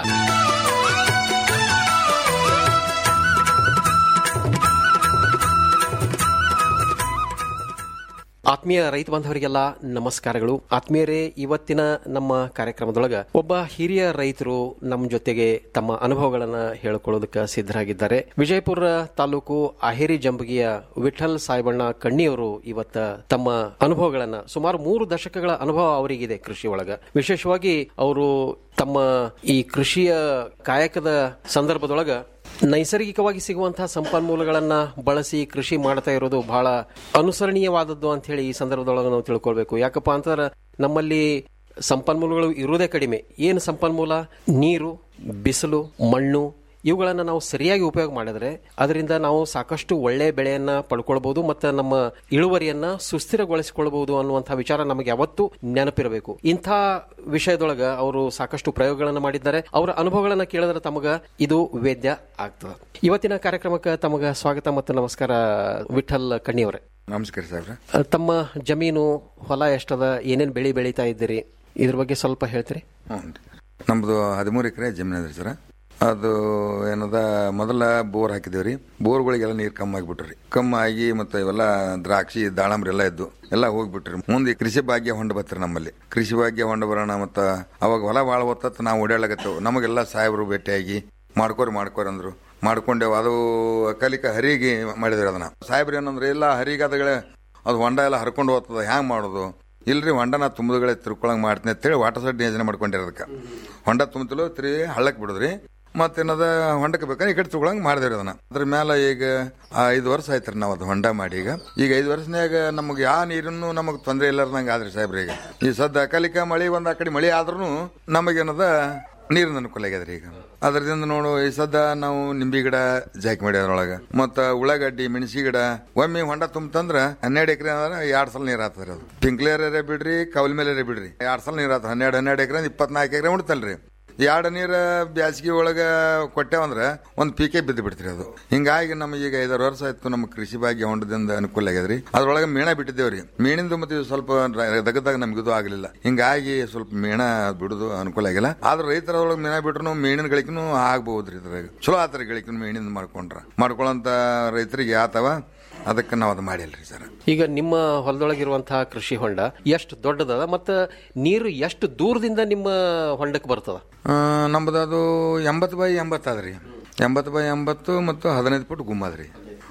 ಆತ್ಮೀಯ ರೈತ ಬಾಂಧವರಿಗೆಲ್ಲ ನಮಸ್ಕಾರಗಳು ಆತ್ಮೀಯರೇ ಇವತ್ತಿನ ನಮ್ಮ ಕಾರ್ಯಕ್ರಮದೊಳಗ ಒಬ್ಬ ಹಿರಿಯ ರೈತರು ನಮ್ಮ ಜೊತೆಗೆ ತಮ್ಮ ಅನುಭವಗಳನ್ನ ಹೇಳಿಕೊಳ್ಳೋದಕ್ಕೆ ಸಿದ್ಧರಾಗಿದ್ದಾರೆ ವಿಜಯಪುರ ತಾಲೂಕು ಅಹೇರಿ ಜಂಬಗಿಯ ವಿಠಲ್ ಸಾಯಿಬಣ್ಣ ಕಣ್ಣಿಯವರು ಇವತ್ತ ತಮ್ಮ ಅನುಭವಗಳನ್ನ ಸುಮಾರು ಮೂರು ದಶಕಗಳ ಅನುಭವ ಅವರಿಗಿದೆ ಕೃಷಿ ಒಳಗ ವಿಶೇಷವಾಗಿ ಅವರು ತಮ್ಮ ಈ ಕೃಷಿಯ ಕಾಯಕದ ಸಂದರ್ಭದೊಳಗ ನೈಸರ್ಗಿಕವಾಗಿ ಸಿಗುವಂತಹ ಸಂಪನ್ಮೂಲಗಳನ್ನ ಬಳಸಿ ಕೃಷಿ ಮಾಡ್ತಾ ಇರೋದು ಬಹಳ ಅನುಸರಣೀಯವಾದದ್ದು ಅಂತ ಹೇಳಿ ಈ ಸಂದರ್ಭದೊಳಗೆ ನಾವು ತಿಳ್ಕೊಳ್ಬೇಕು ಯಾಕಪ್ಪ ಅಂತಂದ್ರೆ ನಮ್ಮಲ್ಲಿ ಸಂಪನ್ಮೂಲಗಳು ಇರುವುದೇ ಕಡಿಮೆ ಏನು ಸಂಪನ್ಮೂಲ ನೀರು ಬಿಸಿಲು ಮಣ್ಣು ಇವುಗಳನ್ನು ನಾವು ಸರಿಯಾಗಿ ಉಪಯೋಗ ಮಾಡಿದ್ರೆ ಅದರಿಂದ ನಾವು ಸಾಕಷ್ಟು ಒಳ್ಳೆಯ ಬೆಳೆಯನ್ನ ಪಡ್ಕೊಳ್ಬಹುದು ಮತ್ತು ನಮ್ಮ ಇಳುವರಿಯನ್ನ ಸುಸ್ಥಿರಗೊಳಿಸಿಕೊಳ್ಬಹುದು ಅನ್ನುವಂಥ ವಿಚಾರ ನಮಗೆ ಯಾವತ್ತೂ ನೆನಪಿರಬೇಕು ಇಂಥ ವಿಷಯದೊಳಗ ಅವರು ಸಾಕಷ್ಟು ಪ್ರಯೋಗಗಳನ್ನು ಮಾಡಿದ್ದಾರೆ ಅವರ ಅನುಭವಗಳನ್ನ ಕೇಳಿದ್ರೆ ತಮಗ ಇದು ವೇದ್ಯ ಆಗ್ತದೆ ಇವತ್ತಿನ ಕಾರ್ಯಕ್ರಮಕ್ಕೆ ತಮಗ ಸ್ವಾಗತ ಮತ್ತು ನಮಸ್ಕಾರ ವಿಠಲ್ ಕಣ್ಣಿಯವರೇ ನಮಸ್ಕಾರ ಸಾಹೇಬ್ರೆ ತಮ್ಮ ಜಮೀನು ಹೊಲ ಎಷ್ಟದ ಏನೇನು ಬೆಳೆ ಬೆಳೀತಾ ಇದ್ದೀರಿ ಇದ್ರ ಬಗ್ಗೆ ಸ್ವಲ್ಪ ಹೇಳ್ತೀರಿ ಹ್ಞೂ ನಮ್ಮದು ಹದಿಮೂರು ಎಕರೆ ಜಮೀನು ಅದ್ರಿ ಸರ್ ಅದು ಏನದ ಮೊದಲ ಬೋರ್ ಹಾಕಿದೇವ್ರಿ ಬೋರ್ಗಳಿಗೆಲ್ಲ ನೀರು ಕಮ್ಮಿ ಆಗಿಬಿಟ್ರಿ ಕಮ್ಮಿ ಆಗಿ ಮತ್ತೆ ಇವೆಲ್ಲ ದ್ರಾಕ್ಷಿ ದಾಳಂಬ್ರಿ ಎಲ್ಲ ಇದ್ದು ಎಲ್ಲ ಹೋಗ್ಬಿಟ್ರಿ ಮುಂದೆ ಕೃಷಿ ಭಾಗ್ಯ ಹೊಂಡ ಬತ್ರಿ ನಮ್ಮಲ್ಲಿ ಕೃಷಿ ಭಾಗ್ಯ ಹೊಂಡ ಬರೋಣ ಮತ್ತ ಅವಾಗ ಹೊಲ ಭಾಳ ಹೊತ್ತ ನಾವು ಓಡಾಡ್ಲಕತ್ತೇವು ನಮಗೆಲ್ಲ ಸಾಹೇಬರು ಭೇಟಿಯಾಗಿ ಮಾಡ್ಕೋರಿ ಮಾಡ್ಕೋರಿ ಅಂದ್ರು ಮಾಡ್ಕೊಂಡೇವು ಅದು ಕಲಿಕ ಹರಿಗೆ ಮಾಡಿದ್ರಿ ಅದನ್ನ ಸಾಹೇಬ್ರು ಏನಂದ್ರೆ ಇಲ್ಲ ಹರಿಗಾದಗಳೇ ಅದು ಹೊಂಡ ಎಲ್ಲ ಹರ್ಕೊಂಡು ಹೋಗ್ತದ ಹ್ಯಾಂಗ್ ಮಾಡೋದು ಇಲ್ರಿ ಹೊಂಡನ ತುಂಬುದಗಳೇ ತಿರ್ಕೊಳಂಗ್ ಮಾಡ್ತೀನಿ ಅಂತೇಳಿ ವಾಟರ್ ಸೆಡ್ ಯೋಜನೆ ಮಾಡ್ಕೊಂಡಿರೋದಕ್ಕೆ ಹೊಂಡ ತುಂಬತಿಲು ತಿರಿ ಹಳ್ಳಕ್ ಬಿಡುದ್ರಿ ಮತ್ತೇನದ ಹೊಂಡಕ್ಕೆ ಬೇಕಾದ್ರೆ ಈ ಕಡೆ ತಗೊಳಂಗ್ ಮಾಡಿದ್ರಿ ಅದನ್ನ ಅದ್ರ ಮೇಲೆ ಈಗ ಆ ಐದು ವರ್ಷ ಆಯ್ತ್ರಿ ನಾವು ಅದು ಹೊಂಡ ಮಾಡಿ ಈಗ ಈಗ ಐದು ವರ್ಷನ್ಯಾಗ ನಮಗೆ ಯಾವ ನೀರನ್ನು ನಮಗೆ ತೊಂದರೆ ಇಲ್ಲಾರ್ದಂಗ ಆದ್ರಿ ಸಾಹೇಬ್ರಿ ಈಗ ಈ ಸದ್ದ ಅಕಾಲಿಕ ಮಳಿ ಒಂದ್ ಆ ಕಡೆ ಮಳಿ ಆದ್ರೂ ನಮಗೇನದ ನೀರಿನ ಅನುಕೂಲ ಆಗ್ಯದ್ರಿ ಈಗ ಅದರಿಂದ ನೋಡು ಈ ಸದ್ದ ನಾವು ನಿಂಬಿ ಗಿಡ ಜಾಕಿ ಮಾಡಿ ಅದ್ರೊಳಗ ಮತ್ತ ಉಳ್ಳಾಗಡ್ಡಿ ಮೆಣಸಿ ಗಿಡ ಒಮ್ಮೆ ಹೊಂಡ ತುಂಬತಂದ್ರ ಹನ್ನೆರಡು ಎಕರೆ ಅಂದ್ರೆ ಎರಡ್ ಸಲ ನೀರ್ ಆತದ್ರಿ ಅದು ಪಿಂಕ್ಲೇರೇ ಬಿಡ್ರಿ ಕೌಲ್ ಮೇಲೆ ಬಿಡ್ರಿ ಎರಡ್ ಸಲ ನೀರ್ ಆತ ಹನ್ನೆರಡು ಹನ್ನೆರಡು ಎಕರೆ ಇಪ್ಪತ್ನಾಲ್ಕು ಎಕರೆ ಉಣ್ತಲ್ರಿ ಎರಡು ನೀರ ಬ್ಯಾಸಗಿ ಒಳಗ ಕೊಟ್ಟೇವಂದ್ರ ಒಂದ್ ಪೀಕೆ ಬಿದ್ದು ಬಿಡ್ತ್ರಿ ಅದು ಹಿಂಗಾಗಿ ನಮಗೆ ಈಗ ಐದಾರು ವರ್ಷ ಆಯ್ತು ನಮ್ಮ ಕೃಷಿ ಭಾಗ್ಯ ಹೊಂಡದಿಂದ ಅನುಕೂಲ ಆಗ್ಯದ್ರಿ ಅದ್ರೊಳಗೆ ಮೇಣ ಬಿಟ್ಟಿದ್ದೇವ್ರಿ ಮೇಣಿಂದ ಮತ್ತೆ ಇದು ಸ್ವಲ್ಪ ದಗದಾಗ ನಮ್ಗೆ ಇದು ಆಗ್ಲಿಲ್ಲ ಹಿಂಗಾಗಿ ಸ್ವಲ್ಪ ಮೇಣ ಬಿಡುದು ಅನುಕೂಲ ಆಗಿಲ್ಲ ಆದ್ರೆ ರೈತರೊಳಗೆ ಮೇಣ ಬಿಟ್ರು ಮೇಣಿನ ಗಳಿಕೆನೂ ಆಗ್ಬಹುದ್ರಿ ಇದ್ರಾಗ ಚಲೋ ಆತರ ಗಳಿಕೆನು ಮೇಣಿಂದ ಮಾಡ್ಕೊಂಡ್ರ ಮಾಡ್ಕೊಳ್ಳಂತ ರೈತರಿಗೆ ಆತವ ಅದಕ್ಕೆ ನಾವು ಅದು ಮಾಡಿಲ್ರಿ ಸರ್ ಈಗ ನಿಮ್ಮ ಹೊಲದೊಳಗಿರುವಂತಹ ಕೃಷಿ ಹೊಂಡ ಎಷ್ಟು ದೊಡ್ಡದದ ಮತ್ತು ನೀರು ಎಷ್ಟು ದೂರದಿಂದ ನಿಮ್ಮ ಹೊಂಡಕ್ಕೆ ಬರ್ತದ ಆ, ನಮ್ದು ಅದು ಎಂಬತ್ತು ಬೈ ಎಂಬತ್ತು ಅದ್ರಿ ಎಂಬತ್ತು ಬೈ ಎಂಬತ್ತು ಮತ್ತು ಹದಿನೈದು ಫುಟ್ ಗುಮ್ಮ ಅದ್ರಿ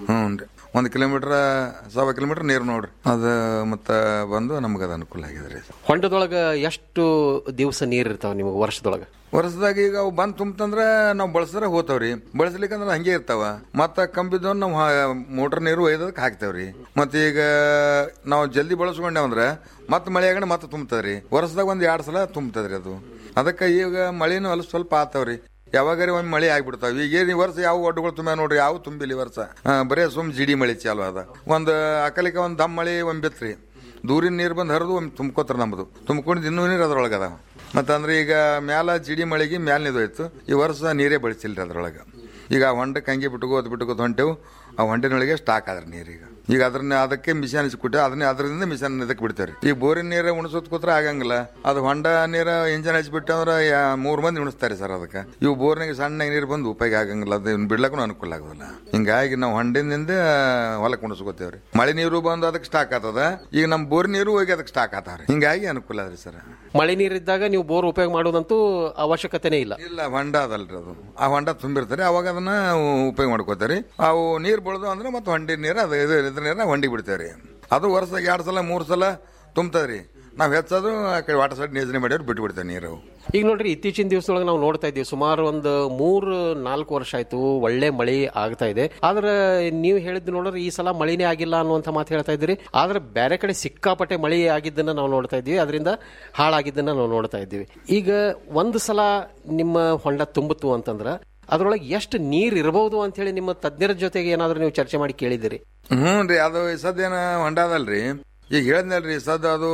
ಹ್ಞೂ ರೀ ಒಂದು ಕಿಲೋಮೀಟರ್ ಸವಾ ಕಿಲೋಮೀಟರ್ ನೀರು ನೋಡ್ರಿ ಅದು ಮತ್ತೆ ಬಂದು ನಮ್ಗೆ ಅದು ಅನುಕೂಲ ಆಗಿದೆ ರೀ ಹೊಂಡದೊಳಗ ಎಷ್ಟು ದಿವಸ ನೀರ್ ಇರ್ತಾವ ನಿಮಗೆ ವರ್ಷದೊಳಗ ವರ್ಷದಾಗ ಈಗ ಅವು ಬಂದ್ ತುಂಬತಂದ್ರ ನಾವು ಬಳಸಿದ್ರೆ ಹೋತಾವ್ರಿ ಬಳಸ್ಲಿಕ್ಕಂದ್ರ ಹಂಗೆ ಇರ್ತಾವ ಮತ್ತ ಕಂಬಿದ್ದವ್ ನಾವು ಮೋಟರ್ ನೀರು ಒಯ್ದದಕ್ಕೆ ಹಾಕ್ತೇವ್ರಿ ಮತ್ತ ಈಗ ನಾವು ಜಲ್ದಿ ಬಳಸ್ಕೊಂಡೇವಂದ್ರ ಮತ್ತ ಮಳೆ ಆಗಣ ಮತ್ತೆ ತುಂಬತದ್ರಿ ವರ್ಷದಾಗ ಒಂದ್ ಎರಡ್ ಸಲ ತುಂಬತದ್ರಿ ಅದು ಅದಕ್ಕೆ ಈಗ ಮಳೆನೂ ಅಲ್ಲಿ ಸ್ವಲ್ಪ ಆತಾವ್ರಿ ಯಾವಾಗಾರಿ ಒಮ್ಮೆ ಮಳೆ ಆಗ್ಬಿಡ್ತಾವ ಈಗ ಏನ್ ಈ ವರ್ಷ ಯಾವ ಒಡ್ಡುಗಳು ತುಂಬ ನೋಡ್ರಿ ಯಾವ ತುಂಬಿಲ್ಲ ಈ ವರ್ಷ ಆ, ಬರೇ ಸುಮ್ ಜಿಡಿ ಮಳೆ ಚಾಲು ಅದ ಒಂದ್ ಅಕಲಿಕ ಒಂದ್ ದಮ್ ಮಳೆ ಒಮ್ಮೆ ಬಿತ್ರಿ ದೂರಿನ ನೀರು ಬಂದು ಹರಿದು ಒಮ್ಮೆ ತುಂಬ್ಕೋತಾರ ನಮ್ದು ತುಂಬ್ಕೊಂಡು ಇನ್ನೂ ನೀರು ಅದ್ರೊಳಗೆ ಅದಾವ ಮತ್ತಂದ್ರೆ ಈಗ ಮ್ಯಾಲ ಜಿಡಿ ಮಳೆಗೆ ಮ್ಯಾಲ ನಿದೋಯ್ತು ಈ ವರ್ಷ ನೀರೇ ಬಳಸಿಲ್ರಿ ಅದ್ರೊಳಗೆ ಈಗ ಆ ಹೊಂಡಕ್ಕೆ ಹಂಗೆ ಬಿಟ್ಕೋದ್ ಬಿಟ್ಕೋದ್ ಹೊಂಟೆವು ಆ ಹೊಂಡಿನೊಳಗೆ ಸ್ಟಾಕ್ ಆದ್ರಿ ನೀರೀಗ ಈಗ ಅದನ್ನ ಅದಕ್ಕೆ ಮಿಷನ್ ಹಚ್ಕೊಟ್ಟೆ ಅದನ್ನ ಅದರಿಂದ ಮಿಷನ್ ಇದಕ್ಕೆ ಬಿಡ್ತೇವ್ರಿ ಈ ಬೋರಿನ ನೀರು ಉಣಿಸೋದ್ ಕೂತ್ರ ಆಗಂಗಿಲ್ಲ ಅದು ಹೊಂಡ ನೀರ ಇಂಜನ್ ಹಚ್ಬಿಟ್ಟು ಅಂದ್ರೆ ಯಾ- ಮೂರ್ ಮಂದಿ ಉಣಿಸ್ತಾರೆ ಸರ್ ಅದಕ್ಕೆ ಇವು ಬೋರ್ನಾಗ ಸಣ್ಣ ನೀರು ಬಂದು ಉಪಯೋಗ ಆಗಂಗಿಲ್ಲ ಅದು ಬಿಡ್ಲಕ್ಕೂ ಅನುಕೂಲ ಆಗೋದಿಲ್ಲ ಹಿಂಗಾಗಿ ನಾವು ಹೊಂಡಿನಿಂದ ಹೊಲಕ್ಕೆ ಉಣಿಸ್ಕೋತೇವ್ರಿ ಮಳೆ ನೀರು ಬಂದು ಅದಕ್ಕೆ ಸ್ಟಾಕ್ ಆಗ್ತದ ಈಗ ನಮ್ಮ ಬೋರ್ ನೀರು ಹೋಗಿ ಅದಕ್ಕೆ ಸ್ಟಾಕ್ ಆತಾವ್ರಿ ಹಿಂಗಾಗಿ ಅನುಕೂಲ ಅದ್ರಿ ಸರ್ ಮಳೆ ನೀರಿದ್ದಾಗ ನೀವು ಬೋರ್ ಉಪಯೋಗ ಮಾಡೋದಂತೂ ಅವಶ್ಯಕತೆನೇ ಇಲ್ಲ ಇಲ್ಲ ಹೊಂಡ ಅದಲ್ರಿ ಅದು ಆ ಹೊಂಡ ತುಂಬಿರ್ತಾರೆ ಅವಾಗ ಅದನ್ನ ಉಪಯೋಗ ಮಾಡ್ಕೋತಾರೆ ಅವು ನೀರ್ ಬಳ್ದು ಅಂದ್ರೆ ಮತ್ತೆ ಹೊಂಡಿ ನೀರು ಅದು ಇದು ಇದ್ರ ನೀರ ಹೊಂಡಿಗೆ ಬಿಡ್ತೇವ್ರಿ ಅದು ವರ್ಷದಾಗ ಎರಡ್ ಸಲ ಮೂರ್ ಸಲ ತುಂಬ್ತದ್ರಿ ನಾವ್ ಹೆಚ್ಚೋದು ಆ ಕಡೆ ವಾಟರ್ ಸೈಡ್ ಯೋಜನೆ ಮಾಡ್ಯಾರ ಬಿಟ್ಟು ಬಿಡ್ತೇವೆ ನೀರು ಈಗ ನೋಡ್ರಿ ಇತ್ತೀಚಿನ ದಿವಸದೊಳಗೆ ನಾವು ನೋಡ್ತಾ ಇದ್ದೀವಿ ಸುಮಾರು ಒಂದು ಮೂರು ನಾಲ್ಕು ವರ್ಷ ಆಯ್ತು ಒಳ್ಳೆ ಮಳೆ ಆಗ್ತಾ ಇದೆ ಆದ್ರೆ ನೀವು ಹೇಳಿದ್ದು ನೋಡಿದ್ರೆ ಈ ಸಲ ಮಳೆನೇ ಆಗಿಲ್ಲ ಅನ್ನುವಂಥ ಮಾತು ಹೇಳ್ತಾ ಇದ್ದೀರಿ ಆದ್ರೆ ಬೇರೆ ಕಡೆ ಸಿಕ್ಕಾಪಟ್ಟೆ ಮಳೆ ಆಗಿದ್ದನ್ನ ನಾವು ನೋಡ್ತಾ ಇದ್ದೀವಿ ಅದರಿಂದ ಹಾಳಾಗಿದ್ದನ್ನ ನಾವು ನೋಡ್ತಾ ಇದ್ದೀವಿ ಈಗ ಒಂದು ಸಲ ನಿಮ್ಮ ಹೊಂಡ ತುಂಬುತ್ತು ಅಂತಂದ್ರೆ ಅದ್ರೊಳಗೆ ಎಷ್ಟು ನೀರ್ ಇರಬಹುದು ಅಂತ ಹೇಳಿ ನಿಮ್ಮ ತಜ್ಞರ ಜೊತೆಗೆ ಏನಾದ್ರೂ ನೀವು ಚರ್ಚೆ ಮಾಡಿ ಕೇಳಿದಿರಿ ಹ್ಞೂ ರೀ ಅದು ಈ ಸದ್ಯನ ಹೊಂಡ ಅದಲ್ರಿ ಈಗ ಹೇಳಿದ್ನಲ್ರಿ ಸದ್ ಅದು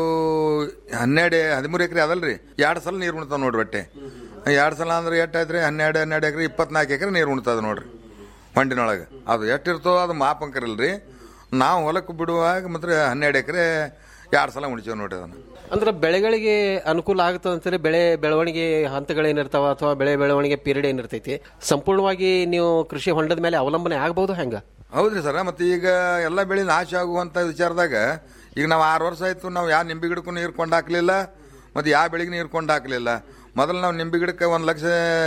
ಹನ್ನೆರಡು ಹದಿಮೂರು ಎಕರೆ ಅದಲ್ರಿ ಎರಡು ಸಲ ನೀರು ಉಣ್ತಾವ ನೋಡ್ರಿ ಒಟ್ಟೆ ಎರಡು ಸಲ ಅಂದ್ರೆ ಎಷ್ಟು ಆಯ್ತ್ರಿ ಹನ್ನೆರಡು ಹನ್ನೆರಡು ಎಕರೆ ಇಪ್ಪತ್ನಾಲ್ಕು ಎಕರೆ ನೀರು ಉಣ್ತದ ನೋಡ್ರಿ ಹೊಂಡಿನೊಳಗೆ ಅದು ಎಷ್ಟಿರ್ತೋ ಅದು ಮಾಪಂಕರಿಲ್ರಿ ನಾವು ಹೊಲಕ್ಕೆ ಬಿಡುವಾಗ ಮಾತ್ರ ಹನ್ನೆರಡು ಎಕರೆ ಎರಡು ಸಲ ಉಣಿಸೇವ್ ನೋಡ್ರಿ ಅದನ್ನ ಅಂದ್ರೆ ಬೆಳೆಗಳಿಗೆ ಅನುಕೂಲ ಆಗುತ್ತದೆ ಅಂತೇಳಿ ಬೆಳೆ ಬೆಳವಣಿಗೆ ಹಂತಗಳೇನಿರ್ತಾವ ಅಥವಾ ಬೆಳೆ ಬೆಳವಣಿಗೆ ಪೀರಿಯಡ್ ಏನಿರ್ತೈತಿ ಸಂಪೂರ್ಣವಾಗಿ ನೀವು ಕೃಷಿ ಹೊಂಡದ ಮೇಲೆ ಅವಲಂಬನೆ ಆಗಬಹುದು ಹೆಂಗ ಹೌದ್ರಿ ಸರ ಮತ್ತೆ ಈಗ ಎಲ್ಲ ಬೆಳೆ ನಾಶ ಆಗುವಂತ ವಿಚಾರದಾಗ ಈಗ ನಾವು ಆರು ವರ್ಷ ಆಯ್ತು ನಾವು ಯಾವ ನಿಂಬೆ ಗಿಡಕ್ಕೂ ನೀರು ಕೊಂಡು ಹಾಕ್ಲಿಲ್ಲ ಮತ್ತೆ ಯಾವ ಬೆಳೆಗೆ ನೀರು ಕೊಂಡು ಹಾಕ್ಲಿಲ್ಲ ಮೊದಲು ನಾವು ನಿಂಬೆ ಗಿಡಕ್ಕೆ ಒಂದ್ ಲಕ್ಷ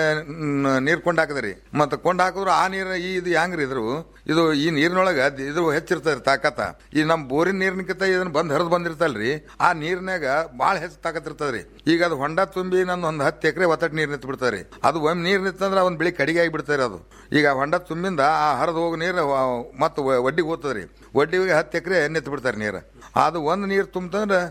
ನೀರು ಕೊಂಡು ಹಾಕಿದ್ರಿ ಮತ್ತೆ ಕೊಂಡು ಹಾಕಿದ್ರು ಆ ನೀರು ಈ ಇದು ಹೆಂಗ್ರಿ ಇದ್ರು ಇದು ಈ ನೀರಿನೊಳಗ ಅದ್- ಇದು ಹೆಚ್ಚಿರ್ತದ್ರಿ ತಾಕತ್ತ ಈ ನಮ್ಮ ಬೋರಿನ ನೀರಿನಕಿಂತ ಇದನ್ನ ಬಂದ್ ಹರಿದು ಬಂದಿರ್ತಲ್ರಿ ಆ ನೀರಿನಾಗ ಭಾಳ ಹೆಚ್ಚು ತಾಕತ್ ಇರ್ತದ್ರಿ ಈಗ ಅದು ಹೊಂಡ ತುಂಬಿ ನಂದು ಒಂದು ಹತ್ತು ಎಕರೆ ಒತ್ತಟ್ಟು ನೀರು ನಿಂತು ಬಿಡ್ತಾರಿ ಅದು ಒಮ್ಮೆ ನೀರು ನಿಂತಂದ್ರೆ ಒಂದ್ ಬೆಳಿ ಕಡಿಗೆ ಆಗಿ ಬಿಡ್ತಾರೆ ಅದು ಈಗ ಹೊಂಡ ತುಂಬಿಂದ ಆ ಹರಿದು ಹೋಗೋ ನೀರು ಮತ್ತೆ ಒಡ್ಡಿಗೆ ಹೋಗ್ತದ್ರಿ ಒಡ್ಡಿಗೆ ಹತ್ತು ಎಕರೆ ನಿಂತು ಬಿಡ್ತಾರೆ ನೀರು ಅದು ಒಂದು ನೀರು ತುಂಬತಂದ್ರೆ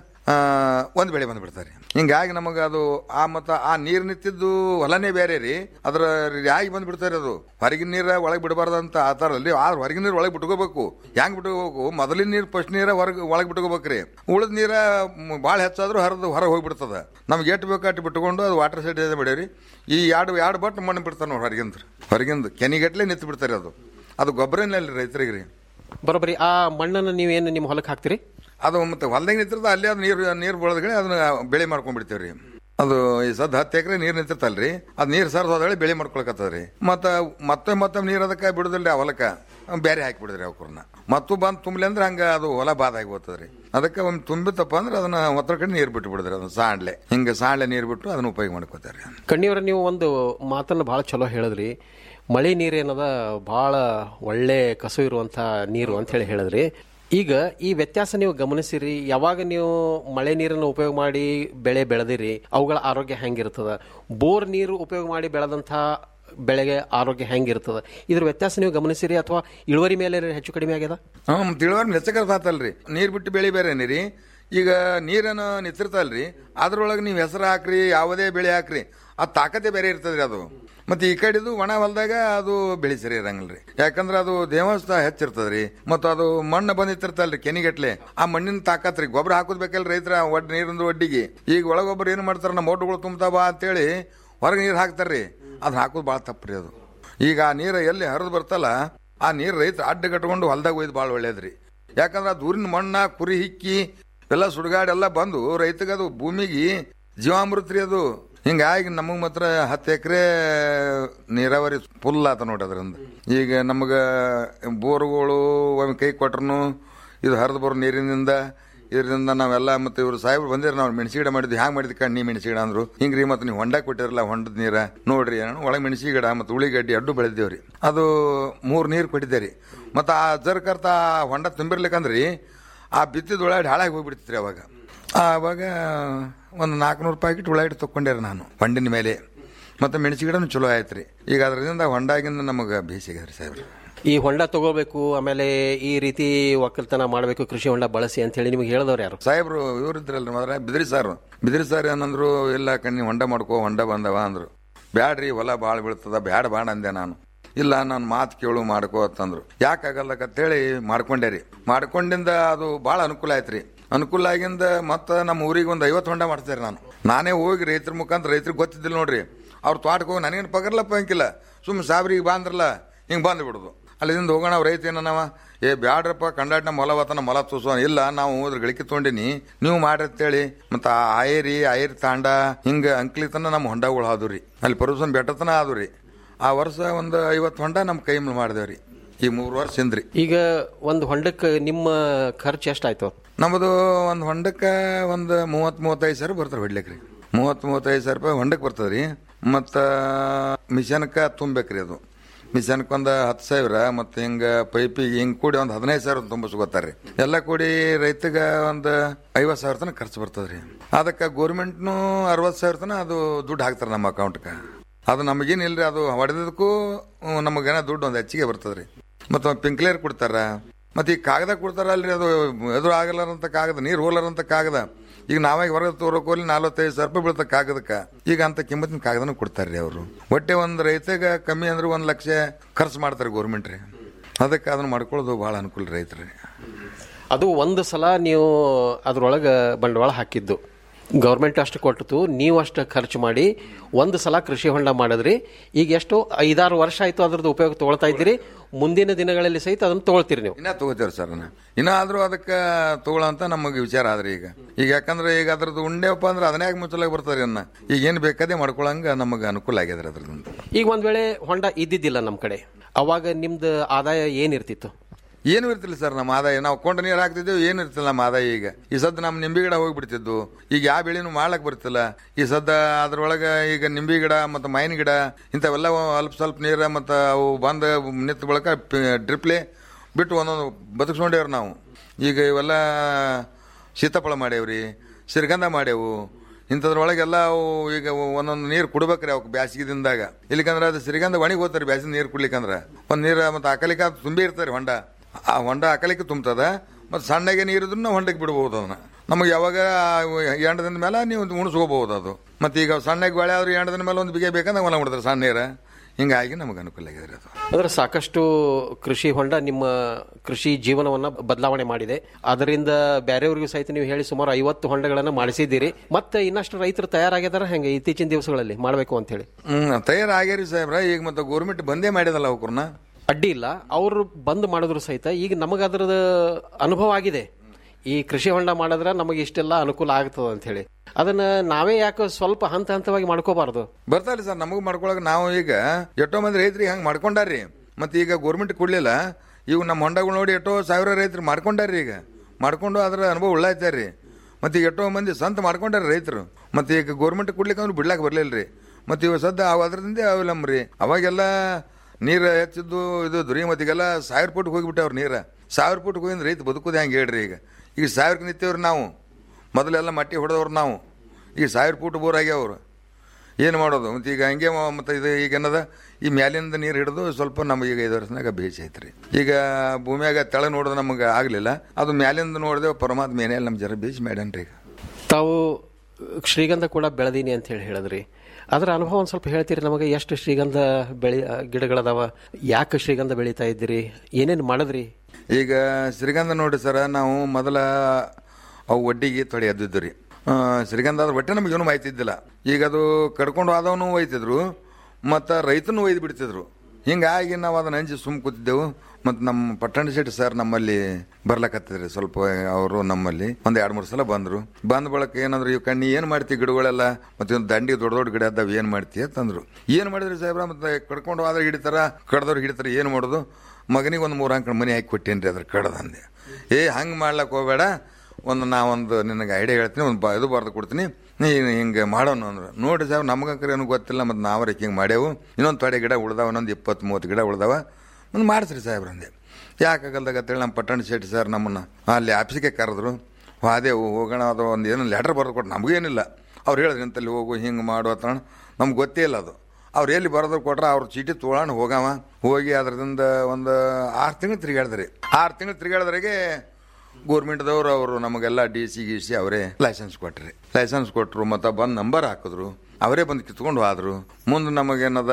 ಒಂದು ಬೆಳೆ ಬಂದ್ಬಿಡ್ತಾರೆ ಹಿಂಗಾಗಿ ನಮಗೆ ಅದು ಆ ಮತ್ತ ಆ ನೀರು ನಿಂತಿದ್ದು ಹೊಲನೇ ಬೇರೆ ರೀ ಅದ್ರ ಯಾಗಿ ಬಂದ್ಬಿಡ್ತಾರೆ ಅದು ಹೊರಗಿನ ನೀರ ಒಳಗೆ ಬಿಡಬಾರ್ದು ಅಂತ ಆ ಥರ ಅಲ್ರಿ ಆದ್ರೆ ಹೊರಗಿನ ನೀರು ಒಳಗೆ ಬಿಟ್ಕೋಬೇಕು ಹೆಂಗ್ ಬಿಟ್ಕೋಬೇಕು ಮೊದಲಿನ ನೀರು ಫಸ್ಟ್ ನೀರ ಹೊರಗೆ ಒಳಗೆ ಬಿಟ್ಕೋಬೇಕ್ರಿ ಉಳಿದ ನೀರ ಭಾಳ ಹೆಚ್ಚಾದ್ರೂ ಹರಿದು ಹೊರಗೆ ಹೋಗ್ಬಿಡ್ತದ ನಮ್ಗೆ ಎಷ್ಟು ಬೇಕು ಅಟ್ಟು ಬಿಟ್ಕೊಂಡು ಅದು ವಾಟರ್ ಸೈಡ್ ಬಿಡೇರಿ ಈ ಎರಡು ಎರಡು ಬಟ್ ಮಣ್ಣು ಬಿಡ್ತಾರೆ ನೋಡಿ ಹೊರಗಿಂದ ಹೊರಗಿಂದ ಕೆನಿಗಟ್ಲೆ ನಿಂತು ಬಿಡ್ತಾರೆ ಅದು ಅದು ಗೊಬ್ಬರನೇ ಅಲ್ರಿ ರೈತರಿಗೆ ರೀ ಬರೋಬ್ಬರಿ ಆ ಮಣ್ಣನ್ನು ನೀವೇನು ನಿಮ್ಮ ಹೊಲಕ್ಕೆ ಹಾಕ್ತೀರಿ ಅದು ಮತ್ತೆ ಹೊಲ್ದಾಗ ನಿಂತಿರ್ತ ಅಲ್ಲೇ ಅದು ನೀರು ನೀರು ಬಳದ್ಗಡೆ ಅದನ್ನ ಬೆಳೆ ಮಾಡ್ಕೊಂಡ್ಬಿಡ್ತೇವ್ರಿ ಅದು ಈ ಸದ್ ಹತ್ತು ಎಕರೆ ನೀರು ನಿಂತಿರ್ತಲ್ರಿ ಅದು ನೀರು ಸರ್ದು ಹೋದ್ರೆ ಬೆಳೆ ಮಾಡ್ಕೊಳಕತ್ತದ್ರಿ ಮತ್ತ ಮತ್ತೆ ಮತ್ತೆ ನೀರು ಅದಕ್ಕೆ ಬಿಡುದಿಲ್ರಿ ಆ ಹೊಲಕ್ಕ ಬೇರೆ ಹಾಕಿ ಬಿಡಿದ್ರಿ ಅವಕರ್ನ ಮತ್ತು ಬಂದು ತುಂಬಲಿ ಅಂದ್ರೆ ಹಂಗ ಅದು ಹೊಲ ಬಾದ ಆಗಿ ಹೋಗ್ತದ್ರಿ ಅದಕ್ಕೆ ಒಮ್ಮೆ ತುಂಬಿತಪ್ಪ ಅಂದ್ರೆ ಅದನ್ನ ಒತ್ತರ ಕಡೆ ನೀರು ಬಿಟ್ಟು ಬಿಡಿದ್ರಿ ಅದನ್ನ ಸಾಣ್ಲೆ ಹಿಂಗ ಸಾಣ್ಲೆ ನೀರು ಬಿಟ್ಟು ಅದನ್ನ ಉಪಯೋಗ ಮಾಡ್ಕೋತಾರೆ ಕಣ್ಣಿಯವರ ನೀವು ಒಂದು ಮಾತನ್ನು ಭಾಳ ಚಲೋ ಹೇಳಿದ್ರಿ ಮಳೆ ನೀರು ಏನದ ಭಾಳ ಒಳ್ಳೆ ಕಸು ಇರುವಂಥ ನೀರು ಅಂತ ಹೇಳಿ ಹೇಳಿದ್ರಿ ಈಗ ಈ ವ್ಯತ್ಯಾಸ ನೀವು ಗಮನಿಸಿರಿ ಯಾವಾಗ ನೀವು ಮಳೆ ನೀರನ್ನು ಉಪಯೋಗ ಮಾಡಿ ಬೆಳೆ ಬೆಳೆದಿರಿ ಅವುಗಳ ಆರೋಗ್ಯ ಹೆಂಗಿರ್ತದ ಬೋರ್ ನೀರು ಉಪಯೋಗ ಮಾಡಿ ಬೆಳೆದಂಥ ಬೆಳೆಗೆ ಆರೋಗ್ಯ ಹೆಂಗಿರ್ತದ ಇದ್ರ ವ್ಯತ್ಯಾಸ ನೀವು ಗಮನಿಸಿರಿ ಅಥವಾ ಇಳುವರಿ ಮೇಲೆ ಹೆಚ್ಚು ಕಡಿಮೆ ಆಗ್ಯದ ಹ್ಮ್ ತಿಳುವರ್ ನೆಚ್ಚಕರ್ತಾತಲ್ರಿ ನೀರ್ ಬಿಟ್ಟು ಬೆಳಿ ಬೇರೆನಿ ರೀ ಈಗ ನೀರನ್ನು ನಿಂತಿರ್ತಲ್ರಿ ಅದ್ರೊಳಗೆ ನೀವು ಹೆಸರು ಹಾಕ್ರಿ ಯಾವುದೇ ಬೆಳೆ ಹಾಕ್ರಿ ಅದು ತಾಕತೆ ಬೇರೆ ಇರ್ತದ್ರಿ ಅದು ಮತ್ತೆ ಈ ಕಡೆದು ಒಣ ಹೊಲದಾಗ ಅದು ಬೆಳಿ ಸರಿ ಇರಂಗಿಲ್ರಿ ಯಾಕಂದ್ರೆ ಅದು ದೇವಸ್ಥ ಹೆಚ್ಚಿರ್ತದ್ರಿ ಮತ್ತು ಅದು ಮಣ್ಣು ಬಂದಿತ್ತಿರ್ತಲ್ರಿ ಕೆನಿಗಟ್ಲೆ ಆ ಮಣ್ಣಿನ ತಾಕತ್ರಿ ಗೊಬ್ಬರ ಹಾಕೋದ್ ಬೇಕಲ್ರಿ ರೈತರ ಒಡ್ ನೀರಿಂದು ಒಡ್ಡಿಗೆ ಈಗ ಒಳಗೊಬ್ಬರು ಏನು ಮಾಡ್ತಾರ ನಮ್ಮ ಮೋಟುಗಳು ತುಂಬ್ತಾವ ಅಂತೇಳಿ ಹೊರಗೆ ನೀರು ಹಾಕ್ತಾರ್ರಿ ಅದ್ ಹಾಕೋದು ಭಾಳ ತಪ್ಪ್ರಿ ಅದು ಈಗ ಆ ನೀರು ಎಲ್ಲಿ ಹರಿದು ಬರ್ತಲ್ಲ ಆ ನೀರು ರೈತ ಅಡ್ಡ ಕಟ್ಕೊಂಡು ಹೊಲ್ದಾಗ ಒಯ್ದು ಭಾಳ ಒಳ್ಳೇದ್ರಿ ಯಾಕಂದ್ರೆ ಆ ದೂರಿನ ಮಣ್ಣ ಕುರಿ ಹಿಕ್ಕಿ ಎಲ್ಲ ಸುಡುಗಾಡು ಎಲ್ಲ ಬಂದು ರೈತಗೆ ಅದು ಭೂಮಿಗೆ ಜೀವಾಮೃತ ರೀ ಅದು ಹಿಂಗಾಗಿ ನಮಗ್ ಮಾತ್ರ ಹತ್ತು ಎಕರೆ ನೀರಾವರಿ ಫುಲ್ ಆತ ನೋಡಿ ಅದರಿಂದ ಈಗ ನಮಗ ಬೋರ್ಗಳು ಒಮ್ಮೆ ಕೈ ಕೊಟ್ರು ಇದು ಹರಿದು ಬರೋ ನೀರಿನಿಂದ ಇದರಿಂದ ನಾವೆಲ್ಲ ಮತ್ತೆ ಇವರು ಸಾಹೇಬ್ರು ಬಂದಿರ ನಾವು ಮೆಣಸಿ ಗಿಡ ಮಾಡಿದ್ವಿ ಹ್ಯಾಂಗ್ ಮಾಡಿದ್ವಿ ಕಣ್ಣಿ ನೀ ಮೆಣಸಿ ಗಿಡ ಅಂದ್ರು ಹಿಂಗ್ರಿ ಮತ್ತೆ ನೀವು ಹೊಂಡ ಕೊಟ್ಟಿರಲ್ಲ ಹೊಂಡದ ನೀರ ನೋಡ್ರಿ ಒಳಗೆ ಮೆಣಸಿ ಗಿಡ ಮತ್ತೆ ಉಳಿಗಡ್ಡಿ ಅಡ್ಡು ಬೆಳೆದೇವ್ರಿ ಅದು ಮೂರ್ ನೀರು ಕೊಟ್ಟಿದ್ದೇರಿ ಮತ್ತೆ ಆ ಜರ್ಕರ್ತ ಹೊಂಡ ತುಂಬಿರ್ಲಿಕ್ಕಂದ್ರಿ ಆ ಬಿತ್ತಿದ ಉಳ್ಳಾಗಡ್ಡಿ ಹಾಳಾಗಿ ಹೋಗ್ಬಿಡ್ತಿದ್ರಿ ಅವಾಗ ಆವಾಗ ಒಂದು ನಾಲ್ಕುನೂರು ಪ್ಯಾಕೆಟ್ ಉಳ್ಳಾಗಡ್ಡಿ ತಕೊಂಡ್ಯಾರ ನಾನು ಹೊಂಡಿನ ಮೇಲೆ ಮತ್ತೆ ಮೆಣಸಿ ಗಿಡನೂ ಚಲೋ ಆಯ್ತು ರೀ ಈಗ ಅದರಿಂದ ಹೊಂಡಾಗಿಂದ ನಮಗೆ ಬೇಸಿಗೆ ಸಾಹೇಬ್ರಿ ಈ ಹೊಂಡ ತಗೋಬೇಕು ಆಮೇಲೆ ಈ ರೀತಿ ಒಕ್ಕಲ್ತನ ಮಾಡಬೇಕು ಕೃಷಿ ಹೊಂಡ ಬಳಸಿ ಅಂತ ಹೇಳಿ ನಿಮಗೆ ಹೇಳಿದವ್ರು ಯಾರು ಸಾಹೇಬ್ರು ಇವ್ರು ಇದ್ರಲ್ರಿ ಮಾತ್ರ ಬಿದ್ರಿ ಸಾರು ಬಿದ್ರಿ ಸಾರ್ ಏನಂದ್ರು ಇಲ್ಲ ಕಣ್ಣಿ ಹೊಂಡ ಮಾಡ್ಕೋ ಹೊಂಡ ಬಂದವ ಅಂದ್ರು ಬ್ಯಾಡ್ರಿ ಹೊಲ ಭಾಳ ಬೀಳ್ತದ ಬ್ಯಾಡ ಬಾಡ ಅಂದೆ ನಾನು ಇಲ್ಲ ನಾನು ಮಾತು ಕೇಳು ಮಾಡ್ಕೋ ಅಂತಂದ್ರು ಯಾಕಾಗಲ್ಲಕತ್ತೇಳಿ ಮಾಡ್ಕೊಂಡೆ ರೀ ಮಾಡ್ಕೊಂಡಿಂದ ಅದು ಭಾಳ ಅನುಕೂಲ ಆಯ್ತ್ರಿ ಅನುಕೂಲ ಆಗಿಂದ ಮತ್ತೆ ನಮ್ಮ ಊರಿಗೆ ಒಂದು ಐವತ್ತು ಹೊಂಡ ಮಾಡ್ತಾರೆ ನಾನು ನಾನೇ ಹೋಗಿ ರೈತರ ಮುಖಾಂತರ ರೈತರಿಗೆ ಗೊತ್ತಿದ್ದಿಲ್ಲ ನೋಡ್ರಿ ಅವ್ರ ತೋಟಕ್ಕೆ ಹೋಗಿ ನನಗೇನು ಪಗರ್ಲಪ್ಪ ಅಂಕಿಲ್ಲ ಸುಮ್ಮನೆ ಸಾಬ್ರಿಗೆ ಬಾಂದ್ರಲ್ಲ ಹಿಂಗೆ ಬಂದು ಬಿಡುದು ಅಲ್ಲಿಂದ ಹೋಗೋಣ ಅವ್ರ ರೈತ ಏನವ ಏ ಬ್ಯಾಡ್ರಪ್ಪ ಕಂಡಾಟ ನಮ್ಮ ಮೊಲ ಬತ್ತನ ಮೊಲ ತೋರ್ಸೋ ಇಲ್ಲ ನಾವು ಹೋದ್ರ ಗಳಿಕೆ ತೊಗೊಂಡಿನಿ ನೀವು ಮಾಡ್ರಿ ಅಂತೇಳಿ ಮತ್ತ ಆ ಆಯರಿ ಆಯರಿ ತಾಂಡ ಹಿಂಗ ಅಂಕ್ಲಿತನ ನಮ್ಮ ಹೊಂಡಗಳು ಆದ್ರಿ ಅಲ್ಲಿ ಪರಸನ್ ಬೆಟ್ಟತನ ಆದ್ರಿ ಆ ವರ್ಷ ಒಂದು ಐವತ್ತು ಹೊಂಡ ನಮ್ಮ ಕೈ ಮೇಲೆ ಮಾಡಿದೇವ್ರಿ ಈ ಮೂರು ವರ್ಷ ಇಂದ್ರಿ ಈಗ ಒಂದು ಹೊಂಡಕ್ಕೆ ನಿಮ್ಮ ಖರ್ಚು ಎಷ್ಟಾಯ್ತು ನಮ್ಮದು ಒಂದು ಹೊಂಡಕ್ಕೆ ಒಂದು ಮೂವತ್ತು ಮೂವತ್ತೈದು ಸಾವಿರ ಬರ್ತಾರೆ ಹೊಡ್ಲಿಕ್ಕೆ ರೀ ಮೂವತ್ತು ಮೂವತ್ತೈದು ಸಾವಿರ ರೂಪಾಯಿ ಹೊಂಡಕ್ಕೆ ಬರ್ತದೆ ರೀ ಮತ್ತು ಮಿಷನ್ಕ್ಕೆ ತುಂಬೇಕ್ರಿ ಅದು ಮಿಷನ್ಕ್ಕೆ ಒಂದು ಹತ್ತು ಸಾವಿರ ಮತ್ತು ಹಿಂಗೆ ಪೈಪಿಗೆ ಹಿಂಗೆ ಕೂಡಿ ಒಂದು ಹದಿನೈದು ಸಾವಿರ ತುಂಬಿಸ್ಕೋತಾರೆ ರೀ ಎಲ್ಲ ಕೂಡಿ ರೈತಗೆ ಒಂದು ಐವತ್ತು ಸಾವಿರ ತನಕ ಖರ್ಚು ಬರ್ತದೆ ರೀ ಅದಕ್ಕೆ ಗೋರ್ಮೆಂಟ್ನು ಅರವತ್ತು ಸಾವಿರ ತನಕ ಅದು ದುಡ್ಡು ಹಾಕ್ತಾರೆ ನಮ್ಮ ಅಕೌಂಟ್ಗೆ ಅದು ನಮಗೇನಿಲ್ಲ ರೀ ಅದು ಹೊಡೆದಕ್ಕೂ ನಮಗೇನ ದುಡ್ಡು ಒಂದು ಹೆಚ್ಚಿಗೆ ಬರ್ತದೆ ರೀ ಮತ್ತು ಪಿಂಕ್ಲೇರ್ ಕೊಡ್ತಾರ ಮತ್ತು ಈ ಕಾಗದ ಕೊಡ್ತಾರಲ್ರಿ ಅದು ಎದುರು ಆಗಲಾರಂತ ಕಾಗದ ನೀರು ಹೋಲಾರಂತ ಕಾಗದ ಈಗ ನಾವಾಗ ಹೊರಗೆ ತೋರಕೋಲಿ ನಲ್ವತ್ತೈದು ಸಾವಿರ ರೂಪಾಯಿ ಬೀಳ್ತ ಕಾಗದಕ್ಕೆ ಈಗ ಅಂತ ಕಿಮ್ಮತ್ತಿನ ಕಾಗದನೂ ಕೊಡ್ತಾರ್ರಿ ಅವರು ಒಟ್ಟೆ ಒಂದು ರೈತಗೆ ಕಮ್ಮಿ ಅಂದ್ರೆ ಒಂದು ಲಕ್ಷ ಖರ್ಚು ಮಾಡ್ತಾರೆ ಗೌರ್ಮೆಂಟ್ ರೀ ಅದಕ್ಕೆ ಅದನ್ನ ಮಾಡ್ಕೊಳ್ಳೋದು ಭಾಳ ಅನುಕೂಲ ರೈತರು ಅದು ಒಂದು ಸಲ ನೀವು ಅದ್ರೊಳಗೆ ಬಂಡವಾಳ ಹಾಕಿದ್ದು ಗೌರ್ಮೆಂಟ್ ಅಷ್ಟು ಕೊಟ್ಟಿತು ನೀವು ಅಷ್ಟು ಖರ್ಚು ಮಾಡಿ ಒಂದು ಸಲ ಕೃಷಿ ಹೊಂಡ ಮಾಡಿದ್ರಿ ಈಗ ಎಷ್ಟು ಐದಾರು ವರ್ಷ ಆಯ್ತು ಅದ್ರದ್ದು ಉಪಯೋಗ ತಗೊಳ್ತಾ ಇದ್ದೀರಿ ಮುಂದಿನ ದಿನಗಳಲ್ಲಿ ಸಹಿತ ಅದನ್ನು ತಗೊಳ್ತೀರಿ ನೀವು ಇನ್ನ ತಗೋತೇವ್ರಿ ಸರ್ ಇನ್ನ ಆದ್ರೂ ಅದಕ್ಕೆ ತಗೊಳ್ಳಂತ ನಮಗೆ ವಿಚಾರ ಆದ್ರಿ ಈಗ ಈಗ ಯಾಕಂದ್ರೆ ಈಗ ಅದ್ರದ್ದು ಉಂಡೆವಪ್ಪ ಅಂದ್ರೆ ಅದನ್ನೇ ಮುಚ್ಚಲಾಗಿ ಬರ್ತದೆ ಅನ್ನ ಈಗ ಏನ್ ಬೇಕಾದೇ ಮಾಡ್ಕೊಳಂಗ ನಮಗೆ ಅನುಕೂಲ ಆಗ್ಯದ್ರಿ ಅದ್ರದ್ದು ಈಗ ಒಂದ್ ವೇಳೆ ಹೊಂಡ ಇದ್ದಿದ್ದಿಲ್ಲ ನಮ್ಮ ಕಡೆ ಅವಾಗ ನಿಮ್ದು ಆದಾಯ ಏನಿರ್ತಿತ್ತು ಏನು ಇರ್ತಿಲ್ಲ ಸರ್ ನಮ್ಮ ಆದಾಯ ನಾವು ಕೊಂಡ ನೀರು ಹಾಕ್ತಿದ್ದೇವೆ ಏನು ಇರ್ತಿಲ್ಲ ನಮ್ಮ ಆದಾಯ ಈಗ ಈ ಸದ್ದ ನಮ್ಮ ನಿಂಬೆ ಗಿಡ ಹೋಗ್ಬಿಡ್ತಿದ್ದು ಈಗ ಯಾವ ಬೆಳೆನೂ ಮಾಡ್ಲಕ್ ಬರ್ತಿಲ್ಲ ಈ ಸದ್ದ ಅದ್ರೊಳಗೆ ಈಗ ನಿಂಬೆ ಗಿಡ ಮತ್ತು ಮಾವಿನ ಗಿಡ ಇಂಥವೆಲ್ಲ ಅಲ್ಪ ಸ್ವಲ್ಪ ನೀರ ಮತ್ತು ಅವು ಬಂದ ನಿಂತ ಬಳಕ ಡ್ರಿಪ್ಲೆ ಬಿಟ್ಟು ಒಂದೊಂದು ಬದುಕ್ಸ್ಕೊಂಡೇವ್ರಿ ನಾವು ಈಗ ಇವೆಲ್ಲ ಸೀತಾಫಳ ಮಾಡೇವ್ರಿ ಸಿರ್ಗಂಧ ಮಾಡೇವು ಇಂಥದ್ರೊಳಗೆಲ್ಲ ಅವು ಈಗ ಒಂದೊಂದು ನೀರು ಕೊಡ್ಬೇಕ್ರಿ ಅವಕ್ಕೆ ಬ್ಯಾಸಿಗೆ ದಿನದಾಗ ಇಲ್ಲಿಕಂದ್ರೆ ಅದು ಸಿರಿಗಂಧ ಒಣಗಿ ಹೋಗ್ತಾರೆ ಬ್ಯಾಸಿಗೆ ನೀರು ಕುಡ್ಲಿಕ್ಕಂದ್ರೆ ಒಂದು ನೀರು ಮತ್ತು ಅಕಲಿಕ ತುಂಬಿ ಇರ್ತಾರೆ ಹೊಂಡ ಆ ಹೊಂಡ ಅಕಲಿಕ್ಕೆ ತುಂಬ್ತದ ಮತ್ತು ಸಣ್ಣಗೆ ನೀರಿದ್ರು ನಾವು ಹೊಂಡಕ್ಕೆ ಬಿಡ್ಬೋದು ಅದನ್ನ ನಮಗೆ ಯಾವಾಗ ಎಂಟು ದಿನ ಮೇಲೆ ನೀವು ಉಣಿಸ್ಕೋಬಹುದು ಅದು ಮತ್ತು ಈಗ ಸಣ್ಣಗೆ ಬೆಳೆ ಆದ್ರೆ ಎಂಟು ದಿನ ಮೇಲೆ ಒಂದು ಬಿಗೆ ಬೇಕಂದ್ರೆ ಹೊಲ ಬಿಡ್ತಾರೆ ಸಣ್ಣ ನೀರು ಹಿಂಗಾಗಿ ನಮಗೆ ಅನುಕೂಲ ಆಗಿದೆ ಅದು ಅಂದ್ರೆ ಸಾಕಷ್ಟು ಕೃಷಿ ಹೊಂಡ ನಿಮ್ಮ ಕೃಷಿ ಜೀವನವನ್ನ ಬದಲಾವಣೆ ಮಾಡಿದೆ ಅದರಿಂದ ಬೇರೆಯವರಿಗೂ ಸಹಿತ ನೀವು ಹೇಳಿ ಸುಮಾರು ಐವತ್ತು ಹೊಂಡಗಳನ್ನು ಮಾಡಿಸಿದ್ದೀರಿ ಮತ್ತೆ ಇನ್ನಷ್ಟು ರೈತರು ತಯಾರಾಗಿದಾರ ಹೆಂಗೆ ಇತ್ತೀಚಿನ ದಿವಸಗಳಲ್ಲಿ ಮಾಡಬೇಕು ಅಂತ ಹೇಳಿ ಹ್ಮ್ ತಯಾರಾಗ್ಯಾರಿ ಸಾಹೇಬ್ರ ಈಗ ಮತ್ತೆ ಗೌರ್ಮೆಂಟ್ ಬಂದೇ ಮಾಡಿದಲ್ಲ ಅವ್ರನ್ನ ಅಡ್ಡಿ ಇಲ್ಲ ಅವರು ಬಂದ್ ಮಾಡಿದ್ರು ಸಹಿತ ಈಗ ನಮಗೆ ಅದರದ ಅನುಭವ ಆಗಿದೆ ಈ ಕೃಷಿ ಹೊಂಡ ಮಾಡಿದ್ರೆ ನಮಗೆ ಇಷ್ಟೆಲ್ಲ ಅನುಕೂಲ ಆಗ್ತದ ಅಂತ ಹೇಳಿ ಅದನ್ನ ನಾವೇ ಯಾಕೆ ಸ್ವಲ್ಪ ಹಂತ ಹಂತವಾಗಿ ಮಾಡ್ಕೋಬಾರ್ದು ಬರ್ತಾರಿ ಸರ್ ನಮಗೂ ಮಾಡ್ಕೊಳಕ್ ನಾವು ಈಗ ಎಷ್ಟೋ ಮಂದಿ ರೈತರಿಗೆ ಹಂಗೆ ಮಾಡ್ಕೊಂಡಾರ್ರಿ ಮತ್ತೆ ಈಗ ಗೋರ್ಮೆಂಟ್ ಕೊಡ್ಲಿಲ್ಲ ಇವು ನಮ್ಮ ಹೊಂಡಗಳು ನೋಡಿ ಎಷ್ಟೋ ಸಾವಿರ ರೈತರು ಮಾಡ್ಕೊಂಡಾರ್ರಿ ಈಗ ಮಾಡ್ಕೊಂಡು ಅದ್ರ ಅನುಭವ ಉಳ್ಳಾಯ್ತಾರ್ರಿ ಮತ್ತೆ ಈಗ ಎಷ್ಟೋ ಮಂದಿ ಸ್ವಂತ ಮಾಡ್ಕೊಂಡಾರ ರೈತರು ಮತ್ತೆ ಈಗ ಗೋರ್ಮೆಂಟ್ ಕೊಡ್ಲಿಕ್ಕೆ ಅಂದ್ರೆ ಬಿಡ್ಲಾಕ್ ಬರ್ಲಿಲ್ಲ ರೀ ಮತ್ತೆ ಇವ ಸದ್ದ ಅವ್ ಅದ್ರದಿಂದ ಅವಲಂಬ್ರಿ ಅವಾಗೆಲ್ಲ ನೀರು ಹೆಚ್ಚಿದ್ದು ಇದು ದುರಿ ಮತ್ತಿಗೆಲ್ಲ ಸಾವಿರ ಫುಟ್ ಹೋಗಿಬಿಟ್ಟವ್ರು ನೀರು ಸಾವಿರ ಫುಟ್ ಹೋಗಿಂದ ರೈತ ಬದುಕುದು ಹೆಂಗೆ ಹೇಳ್ರಿ ಈಗ ಈಗ ಸಾವಿರಕ್ಕೆ ನಿಂತೇವ್ರಿ ನಾವು ಮೊದಲೆಲ್ಲ ಮಟ್ಟಿ ಹೊಡೆದವ್ರು ನಾವು ಈಗ ಸಾವಿರ ಫುಟ್ ಬೋರ್ ಆಗ್ಯಾವ್ರು ಏನು ಮಾಡೋದು ಮತ್ತು ಈಗ ಹಂಗೆ ಮ- ಮತ್ತೆ ಇದು ಈಗ ಏನದ ಈ ಮ್ಯಾಲಿಂದ ನೀರು ಹಿಡಿದು ಸ್ವಲ್ಪ ನಮಗೆ ಈಗ ಐದು ವರ್ಷನಾಗ ಬೇಸಿ ಐತ್ರಿ ಈಗ ಭೂಮಿಯಾಗ ತೆಳ ನೋಡಿದ್ರೆ ನಮಗೆ ಆಗಲಿಲ್ಲ ಅದು ಮ್ಯಾಲಿಂದ ನೋಡಿದೆ ಪರಮಾತ್ಮ ಏನೇ ನಮ್ಮ ಜರ ಬೇಸಿ ಮಾಡ್ಯಾನ್ರಿ ಈಗ ತಾವು ಶ್ರೀಗಂಧ ಕೂಡ ಬೆಳೆದೀನಿ ಅಂತ ಹೇಳಿ ಹೇಳಿದ್ರಿ ಅದರ ಅನುಭವ ಒಂದು ಸ್ವಲ್ಪ ಹೇಳ್ತೀರಿ ನಮಗೆ ಎಷ್ಟು ಶ್ರೀಗಂಧ ಬೆಳಿ ಗಿಡಗಳದಾವ ಯಾಕೆ ಶ್ರೀಗಂಧ ಬೆಳೀತಾ ಇದ್ದೀರಿ ಏನೇನು ಮಾಡಿದ್ರಿ ಈಗ ಶ್ರೀಗಂಧ ನೋಡಿ ಸರ ನಾವು ಮೊದಲ ಅವು ಒಡ್ಡಿಗೆ ತೊಡೆ ಎದ್ದಿದ್ದು ರೀ ಆ, ಶ್ರೀಗಂಧ ಅದ್ರ ಒಟ್ಟೆ ನಮಗೆ ಏನು ಮಾಹಿತಿದ್ದಿಲ್ಲ ಈಗ ಅದು ಕಡ್ಕೊಂಡು ಆದವನು ಒಯ್ತಿದ್ರು ಮತ್ತು ರೈತನು ಒಯ್ದು ಬಿಡ್ತಿದ್ರು ಹಿಂಗಾಗಿ ನಾವು ಅದನ್ನ ಹಂಚಿ ಸುಮ್ ಕೂತಿದ್ದೆವು ಮತ್ತು ನಮ್ಮ ಪಟ್ಟಣ ಶೆಟ್ಟಿ ಸರ್ ನಮ್ಮಲ್ಲಿ ಬರ್ಲಕತ್ತಿದ್ರಿ ಸ್ವಲ್ಪ ಅವರು ನಮ್ಮಲ್ಲಿ ಒಂದು ಎರಡು ಮೂರು ಸಲ ಬಂದರು ಬಂದ ಬಳಕ ಏನಂದ್ರೆ ಇವ್ ಕಣ್ಣಿ ಏನು ಮಾಡ್ತಿ ಗಿಡಗಳೆಲ್ಲ ಮತ್ತೆ ಒಂದು ದಂಡಿ ದೊಡ್ಡ ದೊಡ್ಡ ಗಿಡ ಅದಾವ ಏನು ಮಾಡ್ತಿ ಅಂತಂದ್ರು ಏನು ಮಾಡಿದ್ರಿ ಸಾಹೇಬ್ರ ಮತ್ತೆ ಕಡ್ಕೊಂಡು ಆದ್ರೆ ಹಿಡಿತಾರ ಕಡ್ದವ್ರು ಹಿಡಿತಾರ ಏನು ಮಾಡೋದು ಮಗನಿಗೆ ಒಂದು ಮೂರು ಅಂಕಣ ಮನೆ ಹಾಕಿ ಕೊಟ್ಟೇನ್ರಿ ಅದ್ರ ಕಡ್ದಂದೆ ಏ ಹಂಗೆ ಮಾಡ್ಲಕ್ಕೆ ಹೋಗ್ಬೇಡ ಒಂದು ನಾವೊಂದು ನಿನಗೆ ಐಡಿಯಾ ಹೇಳ್ತೀನಿ ಒಂದು ಬ- ಇದು ಬರೆದು ಕೊಡ್ತೀನಿ ನೀನು ಹಿಂಗೆ ಮಾಡೋಣ ಅಂದ್ರೆ ನೋಡಿ ಸಾಹೇಬ್ ನಮಗಂಕರ ಏನು ಗೊತ್ತಿಲ್ಲ ಮತ್ತು ನಾವರ ಹಿಂಗೆ ಮಾಡ್ಯಾವು ಇನ್ನೊಂದು ತೊಡೆ ಗಿಡ ಉಳ್ದಾವ ಇನ್ನೊಂದು ಇಪ್ಪತ್ತು ಮೂವತ್ತು ಗಿಡ ಉಳ್ದಾವ ಒಂದು ಮಾಡಿಸ್ರಿ ಸಾಹೇಬ್ರಂದೆ ಯಾಕಾಗಲ್ದಾಗ ಅಂತೇಳಿ ನಮ್ಮ ಪಟ್ಟಣ ಶೆಟ್ಟಿ ಸರ್ ನಮ್ಮನ್ನು ಅಲ್ಲಿ ಆಫೀಸಿಗೆ ಕರೆದ್ರು ವಾದೇವು ಹೋಗೋಣ ಅದು ಒಂದು ಏನೋ ಲೆಟರ್ ಬರೆದು ಕೊಟ್ಟು ನಮಗೇನಿಲ್ಲ ಅವ್ರು ಹೇಳಿದ್ರು ಇಂತಲ್ಲಿ ಹೋಗು ಹಿಂಗೆ ಮಾಡು ಅಂತ ನಮ್ಗೆ ಗೊತ್ತೇ ಇಲ್ಲ ಅದು ಅವ್ರು ಎಲ್ಲಿ ಬರೆದ್ರು ಕೊಟ್ರೆ ಅವ್ರ ಚೀಟಿ ತೊಗೊಳಣ ಹೋಗವ ಹೋಗಿ ಅದ್ರದಿಂದ ಒಂದು ಆರು ತಿಂಗಳು ತಿರುಗಾಡಿದ್ರಿ ಆರು ತಿಂಗಳು ತಿರುಗಾಡಿದ್ರಾಗೆ ಗೋರ್ಮೆಂಟ್ದವ್ರು ಅವರು ನಮಗೆಲ್ಲ ಡಿ ಸಿ ಗಿ ಸಿ ಅವರೇ ಲೈಸೆನ್ಸ್ ಕೊಟ್ರಿ ಲೈಸೆನ್ಸ್ ಕೊಟ್ಟರು ಮತ್ತು ಬಂದು ನಂಬರ್ ಹಾಕಿದ್ರು ಅವರೇ ಬಂದು ಕಿತ್ಕೊಂಡು ಹೋದ್ರು ಮುಂದೆ ನಮಗೇನದ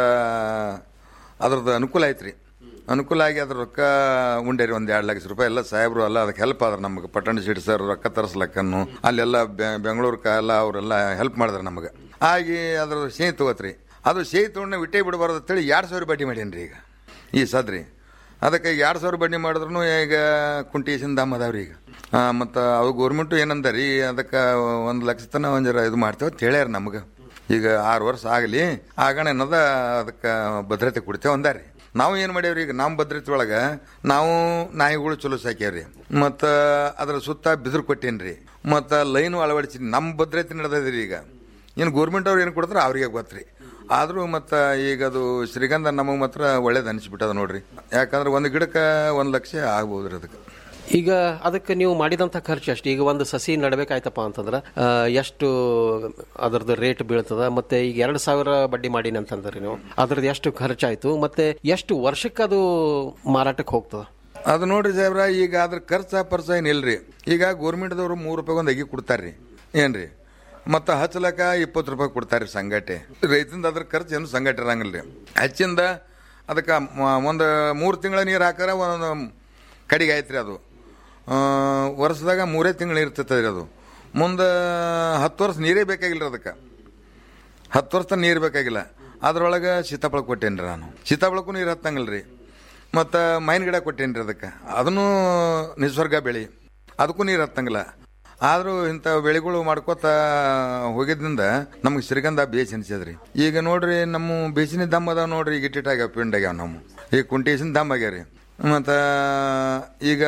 ಅದ್ರದ್ದು ಅನುಕೂಲ ಐತ್ರಿ ಅನುಕೂಲ ಆಗಿ ಅದ್ರ ರೊಕ್ಕ ಉಂಡೇರಿ ಒಂದು ಎರಡು ಲಕ್ಷ ರೂಪಾಯಿ ಎಲ್ಲ ಸಾಹೇಬರು ಎಲ್ಲ ಅದಕ್ಕೆ ಹೆಲ್ಪ್ ಆದ್ರೆ ನಮಗೆ ಪಟ್ಟಣ ಶೆಟ್ಟಿ ಸರ್ ರೊಕ್ಕ ತರಿಸ್ಲಕ್ಕನ್ನು ಅಲ್ಲೆಲ್ಲ ಬೆ- ಬೆಂಗಳೂರು ಎಲ್ಲ ಅವರೆಲ್ಲ ಹೆಲ್ಪ್ ಮಾಡಿದ್ರು ನಮಗೆ ಆಗಿ ಅದ್ರ ಶೇಯಿ ತಗೋತ್ರಿ ಅದು ಶೇಯಿ ತೊಗೊಂಡು ವಿಟ್ಟೆ ಬಿಡಬಾರ್ದು ಅಂತೇಳಿ ಎರಡು ಸಾವಿರ ಬಡ್ಡಿ ಮಾಡೀನಿ ಈಗ ಈ ಸದ್ರಿ ಅದಕ್ಕೆ ಎರಡು ಸಾವಿರ ಬಡ್ಡಿ ಮಾಡಿದ್ರು ಈಗ ಕುಂಟೀಸಿನ ದಮ್ ಅದಾವ್ರಿ ಈಗ ಮತ್ತು ಅವು ಗೋರ್ಮೆಂಟು ಏನಂದ ರೀ ಅದಕ್ಕೆ ಒಂದು ಲಕ್ಷ ತನ ಒಂದು ಜರ ಇದು ಮಾಡ್ತೇವೆ ಅಂತ ಹೇಳ್ಯಾರ ನಮಗೆ ಈಗ ಆರು ವರ್ಷ ಆಗಲಿ ಆಗಣ ಏನದ ಅದಕ್ಕೆ ಭದ್ರತೆ ಕೊಡ್ತೇವೆ ಅಂದಾರಿ ನಾವು ಏನು ಮಾಡೇವ್ರಿ ಈಗ ನಮ್ಮ ಭದ್ರತೆ ಒಳಗೆ ನಾವು ನಾಯಿಗಳು ಚಲೋ ಸಾಕ್ಯಾವ್ರಿ ಮತ್ತು ಅದ್ರ ಸುತ್ತ ಬಿದಿರು ಕೊಟ್ಟೇನ್ರಿ ಮತ್ತು ಲೈನು ಅಳವಡಿಸಿ ನಮ್ಮ ಭದ್ರತೆ ನಡೆದದ್ರಿ ಈಗ ಇನ್ನು ಗೋರ್ಮೆಂಟ್ ಅವ್ರು ಏನು ಕೊಡ್ತಾರೆ ಅವ್ರಿಗೆ ಗೊತ್ತ್ರಿ ಆದರೂ ಮತ್ತು ಈಗ ಅದು ಶ್ರೀಗಂಧ ನಮಗೆ ಮಾತ್ರ ಒಳ್ಳೇದು ಅನಿಸ್ಬಿಟ್ಟದ ನೋಡ್ರಿ ಯಾಕಂದ್ರೆ ಒಂದು ಗಿಡಕ್ಕೆ ಒಂದು ಲಕ್ಷ ಆಗ್ಬೋದು ರೀ ಅದಕ್ಕೆ ಈಗ ಅದಕ್ಕೆ ನೀವು ಮಾಡಿದಂಥ ಖರ್ಚು ಎಷ್ಟು ಈಗ ಒಂದು ಸಸಿ ನಡಬೇಕಾಯ್ತಪ್ಪ ಅಂತಂದ್ರೆ ಆ, ಎಷ್ಟು ಅದರದ್ದು ರೇಟ್ ಬೀಳ್ತದ ಮತ್ತೆ ಈಗ ಎರಡು ಸಾವಿರ ಬಡ್ಡಿ ಮಾಡೀನಿ ಅಂತಂದ್ರಿ ನೀವು ಅದ್ರದ್ದು ಎಷ್ಟು ಖರ್ಚಾಯ್ತು ಮತ್ತೆ ಎಷ್ಟು ವರ್ಷಕ್ಕೆ ಅದು ಮಾರಾಟಕ್ಕೆ ಹೋಗ್ತದ ಅದು ನೋಡ್ರಿ ಸಾಹೇಬ್ರ ಈಗ ಅದ್ರ ಖರ್ಚು ಪರ್ಚ ಏನಿಲ್ರಿ ಈಗ ಗೋರ್ಮೆಂಟ್ದವರು ಮೂರು ರೂಪಾಯಿ ಒಂದು ಅಗಿ ಕೊಡ್ತಾರ್ರಿ ಏನ್ರಿ ಮತ್ತು ಹಚ್ಚಲಕ್ಕ ಇಪ್ಪತ್ತು ರೂಪಾಯಿ ಕೊಡ್ತಾರ್ರಿ ಸಂಗಟೆ ರೈತಂದ ಅದ್ರ ಖರ್ಚು ಏನು ಸಂಗಟೆ ಇರಂಗಿಲ್ರಿ ಹಚ್ಚಿಂದ ಅದಕ್ಕೆ ಒಂದು ಮೂರು ತಿಂಗಳ ನೀರು ಹಾಕಾರ ಒಂದು ಕಡಿಗೆ ಆಯ್ತ್ರಿ ಅದು ಆ, ವರ್ಷದಾಗ ಮೂರೇ ತಿಂಗಳು ಇರ್ತೈತೆ ರೀ ಅದು ಮುಂದೆ ಹತ್ತು ವರ್ಷ ನೀರೇ ಬೇಕಾಗಿಲ್ಲ ರೀ ಅದಕ್ಕೆ ಹತ್ತು ವರ್ಷ ತನಕ ನೀರು ಬೇಕಾಗಿಲ್ಲ ಅದ್ರೊಳಗೆ ಸೀತಾಫಲ ಕೊಟ್ಟೇನಿ ರೀ ನಾನು ಸೀತಾಫಲಕ್ಕೂ ನೀರು ಹತ್ತಂಗಿಲ್ಲ ರೀ ಮತ್ತು ಮೈನ್ ಗಿಡ ಕೊಟ್ಟೇನಿ ರೀ ಅದಕ್ಕೆ ಅದನ್ನು ನಿಸರ್ಗ ಬೆಳೆ ಅದಕ್ಕೂ ನೀರು ಹತ್ತಂಗಿಲ್ಲ ಆದರೂ ಇಂಥ ಬೆಳೆಗಳು ಮಾಡ್ಕೋತ ಹೋಗಿದ್ದಿಂದ ನಮಗೆ ಶ್ರೀಗಂಧ ಬೇಸ್ ಅನ್ಸದ್ರಿ ಈಗ ನೋಡ್ರಿ ನಮ್ಮ ಬೇಸಿನ ದಮ್ ಅದಾವ ನೋಡ್ರಿ ಈಗ ಇಟ್ಟಿಟ್ಟಾಗ್ಯಾವ ಪಿಂಡ್ ಆಗ್ಯಾವ ನಮ್ಮ ಈಗ ಕುಂಟೇಸಿನ ದಮ್ ಆಗ್ಯಾವ ರೀ ಮತ್ತು ಈಗ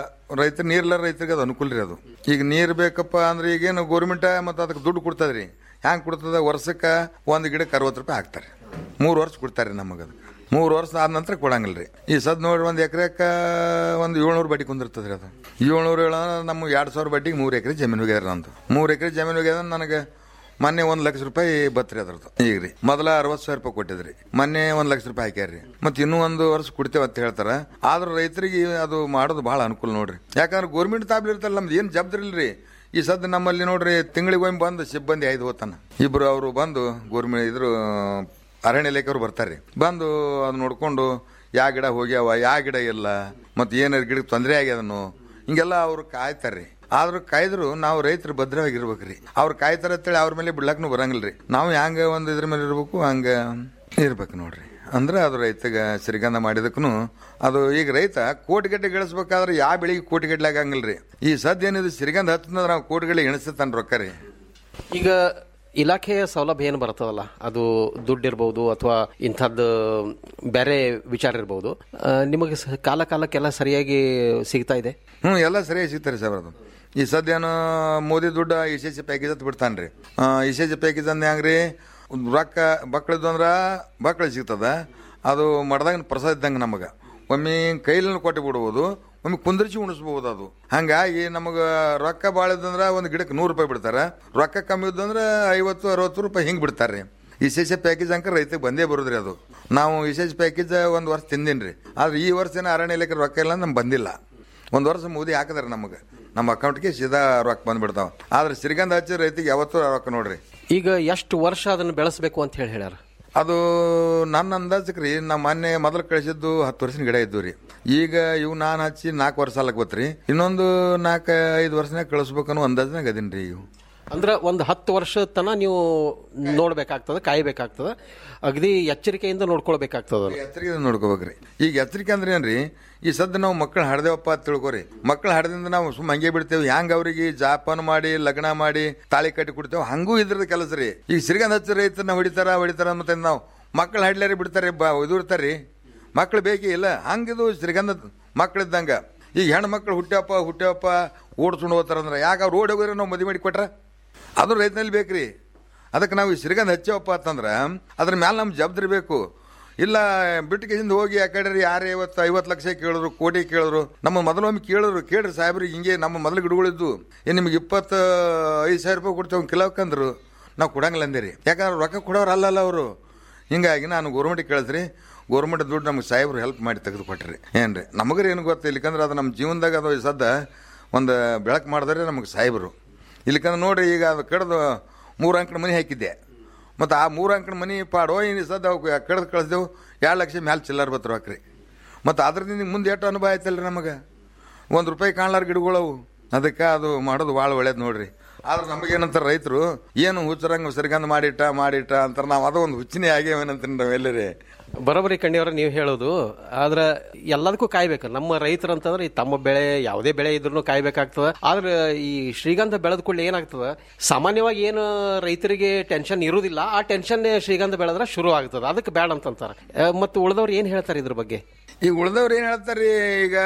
ರೈತ ನೀರ್ಲ ರೈತರಿಗೆ ಅದು ಅನುಕೂಲ ರೀ ಅದು ಈಗ ನೀರು ಬೇಕಪ್ಪ ಅಂದ್ರೆ ಈಗೇನು ಗೋರ್ಮೆಂಟ ಮತ್ತು ಅದಕ್ಕೆ ದುಡ್ಡು ಕೊಡ್ತದ್ರಿ ಹ್ಯಾಂಗೆ ಕೊಡ್ತದ ವರ್ಷಕ್ಕೆ ಒಂದು ಗಿಡಕ್ಕೆ ಅರವತ್ತು ರೂಪಾಯಿ ಹಾಕ್ತಾರೆ ಮೂರು ವರ್ಷ ಕೊಡ್ತಾರೆ ನಮಗೆ ಅದಕ್ಕೆ ಮೂರು ವರ್ಷ ಆದ ನಂತರ ಕೊಡಂಗಿಲ್ಲ ರೀ ಈ ಸದ್ ನೋಡ್ರಿ ಒಂದು ಎಕರೆಕ್ಕೆ ಒಂದು ಏಳ್ನೂರು ಬಡ್ಡಿ ಕುಂದಿರ್ತದೆ ರೀ ಅದು ಏಳ್ನೂರು ಏಳ ನಮ್ಮ ಎರಡು ಸಾವಿರ ಬಡ್ಡಿಗೆ ಮೂರು ಎಕರೆ ಜಮೀನು ಹೋಗ್ಯದ ನಂದು ಮೂರು ಎಕರೆ ಜಮೀನು ಹೋಗ್ಯದ ನನಗೆ ಮೊನ್ನೆ ಒಂದು ಲಕ್ಷ ರೂಪಾಯಿ ಬತ್ರಿ ಅದ್ರದ್ದು ಈಗ ರೀ ಮೊದಲ ಅರವತ್ತು ಸಾವಿರ ರೂಪಾಯಿ ಕೊಟ್ಟಿದ್ರಿ ಮೊನ್ನೆ ಒಂದು ಲಕ್ಷ ರೂಪಾಯಿ ಹಾಕ್ಯಾರ್ರಿ ಮತ್ತೆ ಇನ್ನೂ ಒಂದು ವರ್ಷ ಕೊಡ್ತೇವೆ ಅಂತ ಹೇಳ್ತಾರ ಆದ್ರೆ ರೈತರಿಗೆ ಅದು ಮಾಡೋದು ಭಾಳ ಅನುಕೂಲ ನೋಡ್ರಿ ಯಾಕಂದ್ರೆ ಗೋರ್ಮೆಂಟ್ ತಾಬ್ಲಿ ಇರ್ತಲ್ಲ ನಮ್ದು ಏನು ಜವಾಬ್ದಾರಿ ಇಲ್ರಿ ಈ ಸದ್ ನಮ್ಮಲ್ಲಿ ನೋಡ್ರಿ ತಿಂಗಳಿಗೊಮ್ಮೆ ಬಂದು ಸಿಬ್ಬಂದಿ ಐದು ಹೋತಾನ ಇಬ್ರು ಅವರು ಬಂದು ಗೋರ್ಮೆಂಟ್ ಇದ್ರು ಅರಣ್ಯ ಇಲಾಖೆಯವ್ರು ಬರ್ತಾರೆ ಬಂದು ಅದು ನೋಡ್ಕೊಂಡು ಯಾವ ಗಿಡ ಹೋಗ್ಯಾವ ಯಾವ ಗಿಡ ಇಲ್ಲ ಮತ್ತು ಏನಾರು ಗಿಡಕ್ಕೆ ತೊಂದರೆ ಆಗ್ಯದನು ಹಿಂಗೆಲ್ಲ ಅವ್ರು ಕಾಯ್ತಾರ್ರಿ ಆದ್ರೂ ಕಾಯ್ದ್ರು ನಾವು ರೈತರು ಭದ್ರವಾಗಿರ್ಬೇಕ್ರಿ ಅವ್ರು ಕಾಯ್ತಾರ ಅಂತೇಳಿ ಅವ್ರ ಮೇಲೆ ಬಿಡ್ಲಾಕ್ನು ಬರಂಗಿಲ್ರಿ ನಾವು ಹ್ಯಾಂಗ ಒಂದು ಇದ್ರ ಮೇಲೆ ಇರ್ಬೇಕು ಹಂಗ ಇರ್ಬೇಕು ನೋಡ್ರಿ ಅಂದ್ರೆ ಅದು ರೈತಗ ಶ್ರೀಗಂಧ ಮಾಡಿದಕ್ಕೂ ಅದು ಈಗ ರೈತ ಕೋಟಿಗಟ್ಟೆ ಗಳಿಸ್ಬೇಕಾದ್ರೆ ಯಾವ ಬೆಳಿಗ್ಗೆ ಕೋಟಿಗಟ್ಟಲೆ ಆಗಂಗಿಲ್ರಿ ಈ ಸದ್ಯ ಏನಿದೆ ಶ್ರೀಗಂಧ ಹತ್ತಂದ್ರೆ ನಾವು ಕೋಟಿಗಟ್ಟಲೆ ಎಣಿಸ್ತಾನ ರೊಕ್ಕ ರೀ ಈಗ ಇಲಾಖೆಯ ಸೌಲಭ್ಯ ಏನು ಬರ್ತದಲ್ಲ ಅದು ದುಡ್ಡು ಇರ್ಬೋದು ಅಥವಾ ಇಂಥದ್ದು ಬೇರೆ ವಿಚಾರ ಇರ್ಬೋದು ಆ, ನಿಮಗೆ ಸ- ಕಾಲ ಕಾಲಕ್ಕೆಲ್ಲ ಸರಿಯಾಗಿ ಸಿಗ್ತಾ ಇದೆ ಹ್ಞೂ ಎಲ್ಲ ಸರಿಯಾಗಿ ಸಿಗ್ತಾರೆ ಸರ್ ಅದು ಈ ಸದ್ಯನು ಮೋದಿ ದುಡ್ಡು ಇ ಸಿ ಸಿ ಪ್ಯಾಕೇಜ್ ಅಂತ ಬಿಡ್ತಾನೆ ರೀ ಇ ಸಿ ಸಿ ಪ್ಯಾಕೇಜ್ ಅಂದ್ ಹೆಂಗ್ರಿ ರೊಕ್ಕ ಬಕ್ಳದ್ದು ಅಂದ್ರೆ ಬಕ್ಳ ಸಿಗ್ತದ ಅದು ಮಡ್ದಾಗ ಪ್ರಸಾದ ಇದ್ದಂಗೆ ನಮಗೆ ಒಮ್ಮೆ ಕೈಲನ್ನು ಕೊಟ್ಟು ಬಿಡ್ಬೋದು ಒಮ್ಮೆ ಕುಂದ್ರಿಸಿ ಉಣಿಸ್ಬೋದು ಅದು ಹಂಗಾಗಿ ನಮಗೆ ರೊಕ್ಕ ಭಾಳ ಇದ್ದಂದ್ರೆ ಒಂದು ಗಿಡಕ್ಕೆ ನೂರು ರೂಪಾಯಿ ಬಿಡ್ತಾರೆ ರೊಕ್ಕ ಕಮ್ಮಿ ಇದ್ದಂದ್ರೆ ಐವತ್ತು ಅರವತ್ತು ರೂಪಾಯಿ ಹಿಂಗೆ ಬಿಡ್ತಾರೆ ಈ ಸಿ ಪ್ಯಾಕೇಜ್ ಅಂಕ ರೈತಗೆ ಬಂದೇ ಬರೋದ್ರಿ ಅದು ನಾವು ಈ ಸಿ ಪ್ಯಾಕೇಜ್ ಒಂದು ವರ್ಷ ತಿಂದೀನಿ ರೀ ಆದ್ರೆ ಈ ವರ್ಷ ಏನೋ ಅರಣ್ಯ ಇಲಾಖೆ ರೊಕ್ಕ ಇಲ್ಲ ನಮ್ಗೆ ಬಂದಿಲ್ಲ ಒಂದು ವರ್ಷ ಮೋದಿ ಹಾಕಿದಾರೆ ನಮಗೆ ನಮ್ಮ ಅಕೌಂಟ್ಗೆ ಸೀದಾ ರೊಕ್ಕ ಬಂದ್ಬಿಡ್ತಾವ ಆದ್ರೆ ಶ್ರೀಗಂಧ ಹಚ್ಚಿ ರೈತಿಗೆ ಯಾವತ್ತೂ ರೊಕ್ಕ ನೋಡ್ರಿ ಈಗ ಎಷ್ಟು ವರ್ಷ ಅದನ್ನು ಬೆಳೆಸಬೇಕು ಅಂತ ಹೇಳಿ ಹೇಳ್ಯಾರ ಅದು ನನ್ನ ಅಂದಾಜಕ್ಕೆ ರೀ ನಾ ಮೊನ್ನೆ ಮೊದಲು ಕಳಿಸಿದ್ದು ಹತ್ತು ವರ್ಷದ ಗಿಡ ಇದ್ದು ರೀ ಈಗ ಇವು ನಾನು ಹಚ್ಚಿ ನಾಲ್ಕು ವರ್ಷ ಸಾಲಕ್ಕೆ ಗೊತ್ತ್ರಿ ಇನ್ನೊಂದು ನಾಲ್ಕು ಐದು ವರ್ಷನಾಗ ಕಳಿಸ್ಬೇಕನ್ನೋ ಅಂದಾಜ್ನಾಗ ಅದೀನಿ ರೀ ಇವು ಅಂದ್ರೆ ಒಂದು ಹತ್ತು ವರ್ಷ ತನ ನೀವು ನೋಡ್ಬೇಕಾಗ್ತದ ಕಾಯ್ಬೇಕಾಗ್ತದ ಅಗದಿ ಎಚ್ಚರಿಕೆಯಿಂದ ನೋಡ್ಕೊಳ್ಬೇಕಾಗ್ತದ ಅದನ್ನ. ಎಚ್ಚರಿಕೆ ನೋಡ್ಕೋಬೇಕ್ರಿ ಈಗ ಎಚ್ಚರಿಕೆ ಅಂದ್ರೆ ಏನ್ರಿ ಈ ಸದ್ಯ ನಾವು ಮಕ್ಕಳು ಹಡ್ದೇವಪ್ಪ ಅಂತ ತಿಳ್ಕೊರಿ ಮಕ್ಕಳು ಹಡ್ದಿಂದ ನಾವು ಸುಮ್ಮ ಹಂಗೆ ಬಿಡ್ತೇವೆ ಹ್ಯಾಂಗ ಅವ್ರಿಗೆ ಜಾಪಾನ ಮಾಡಿ ಲಗ್ನ ಮಾಡಿ ತಾಳಿ ಕಟ್ಟಿ ಕೊಡ್ತೇವೆ ಹಂಗೂ ಇದ್ರದ ಕೆಲಸ ರೀ ಈಗ ಸಿರಿಗಂಧ ಹಚ್ಚಿ ರೈತನ ಹೊಡಿತಾರ ಹೊಡಿತಾರ ಮತ್ತೆ ನಾವು ಮಕ್ಕಳು ಹಡ್ಲಾರಿ ಬಿಡ್ತಾರೆ ಬಾ ಇದು ಇರ್ತಾರ್ರಿ ಮಕ್ಳು ಬೇಕೇ ಇಲ್ಲ ಹಂಗಿದು ಶ್ರೀಗಂಧ ಮಕ್ಳಿದ್ದಂಗ ಈಗ ಹೆಣ್ಮಕ್ಳು ಹುಟ್ಟ್ಯಪ್ಪ ಹುಟ್ಟ್ಯಪ್ಪ ಓಡಿಸ್ಕೊಂಡು ಹೋಗ್ತಾರಂದ್ರೆ ಯಾಕೆ ಅವ್ರು ರೋಡ್ ಹೋಗಿದ್ರೆ ನಾವು ಮದುವೆ ಮಾಡಿ ಕೊಟ್ರ ಅದು ರೈತನಲ್ಲಿ ಬೇಕ್ರಿ ಅದಕ್ಕೆ ನಾವು ಈ ಸಿರಿಗಂಧ ಹಚ್ಚವಪ್ಪ ಅಂತಂದ್ರೆ ಅದ್ರ ಮ್ಯಾಲೆ ನಮ್ಮ ಜವಾಬ್ದಾರಿ ಬೇಕು ಇಲ್ಲ ಬಿಟ್ಟಿಗೆಯಿಂದ ಹೋಗಿ ಆ ಕಡೆ ಯಾರು ಐವತ್ತು ಐವತ್ತು ಲಕ್ಷ ಕೇಳಿದ್ರು ಕೋಟಿ ಕೇಳಿದ್ರು ನಮ್ಮ ಮೊದಲೊಮ್ಮೆ ಕೇಳಿದ್ರು ಕೇಳ್ರಿ ಸಾಹೇಬ್ರಿಗೆ ಹಿಂಗೆ ನಮ್ಮ ಮೊದಲು ಗಿಡಗಳಿದ್ದು ಏನು ನಿಮ್ಗೆ ಇಪ್ಪತ್ತು ಐದು ಸಾವಿರ ರೂಪಾಯಿ ಕೊಡ್ತೇವೆ ಒಂದು ಕಿಲೋಕ್ಕಂದ್ರು ನಾವು ಕೊಡಂಗಿಲ್ಲ ಅಂದೇರಿ ಯಾಕಂದ್ರೆ ರೊಕ್ಕ ಕೊಡೋರು ಅಲ್ಲಲ್ಲ ಅವರು ಹಿಂಗಾಗಿ ನಾನು ಗೋರ್ಮೆಂಟಿಗೆ ಕೇಳಿದ್ರಿ ಗೋರ್ಮೆಂಟ್ ದುಡ್ಡು ನಮ್ಗೆ ಸಾಹೇಬ್ರು ಹೆಲ್ಪ್ ಮಾಡಿ ತೆಗೆದು ಕೊಟ್ರಿ ಏನ್ರಿ ನಮಗ್ರಿ ಏನು ಗೊತ್ತಿಲ್ಲ ಇಲ್ಲಿಕಂದ್ರೆ ಅದು ನಮ್ಮ ಜೀವನದಾಗ ಅದು ಈ ಸದ್ದ ಒಂದು ಬೆಳಕು ಮಾಡಿದ್ರೆ ನಮಗೆ ಸಾಹೇಬರು ಇಲ್ಲಿಕಂದ್ರೆ ನೋಡ್ರಿ ಈಗ ಅದು ಕಡ್ದು ಮೂರು ಅಂಕಣ ಮನೆ ಹಾಕಿದ್ದೆ ಮತ್ತು ಆ ಮೂರು ಅಂಕಣ ಮನೆ ಪಾಡೋ ಏನು ಸದ್ದ ಕಡ್ದು ಕಳಿಸ್ದೆವು ಎರಡು ಲಕ್ಷ ಮ್ಯಾಲೆ ಚಿಲ್ಲರ್ ಬತ್ತು ಹಾಕ್ರಿ ಮತ್ತು ಅದ್ರದಿಂದ ಮುಂದೆ ಎಷ್ಟು ಅನುಭವ ಆಯ್ತಲ್ರಿ ನಮಗೆ ಒಂದು ರೂಪಾಯಿ ಕಾಣ್ಲಾರ ಗಿಡಗಳವು ಅದಕ್ಕೆ ಅದು ಮಾಡೋದು ಭಾಳ ಒಳ್ಳೇದು ನೋಡ್ರಿ ಆದ್ರೆ ನಮಗೇನಂತಾರೆ ರೈತರು ಏನು ಹುಚ್ಚರಂಗ ಸರಿಗಂಧ ಮಾಡಿಟ್ಟ ಮಾಡಿಟ್ಟ ಅಂತಾರೆ ನಾವು ಅದು ಒಂದು ಹುಚ್ಚಿನೇ ಆಗೇವೇನಂತ ನಾವೆಲ್ಲರೇ ಬರೋಬರಿ ಕಣ್ಣಿಯವರ ನೀವು ಹೇಳೋದು ಆದ್ರೆ ಎಲ್ಲದಕ್ಕೂ ಕಾಯ್ಬೇಕು ನಮ್ಮ ರೈತರು ಅಂತಂದ್ರೆ ಈ ತಮ್ಮ ಬೆಳೆ ಯಾವುದೇ ಬೆಳೆ ಇದ್ರೂ ಕಾಯ್ಬೇಕಾಗ್ತದ ಆದ್ರೆ ಈ ಶ್ರೀಗಂಧ ಬೆಳೆದ ಕೂಡಲೇ ಏನಾಗ್ತದ ಸಾಮಾನ್ಯವಾಗಿ ಏನು ರೈತರಿಗೆ ಟೆನ್ಷನ್ ಇರುವುದಿಲ್ಲ ಆ ಟೆನ್ಷನ್ ಶ್ರೀಗಂಧ ಬೆಳೆದ್ರೆ ಶುರು ಆಗ್ತದ ಅದಕ್ಕೆ ಬೇಡ ಅಂತಂತಾರೆ ಮತ್ತು ಉಳಿದವ್ರು ಏನ್ ಹೇಳ್ತಾರೆ ಇದ್ರ ಬಗ್ಗೆ ಈಗ ಉಳ್ದವ್ರು ಏನು ಹೇಳ್ತಾರೆ ಈಗ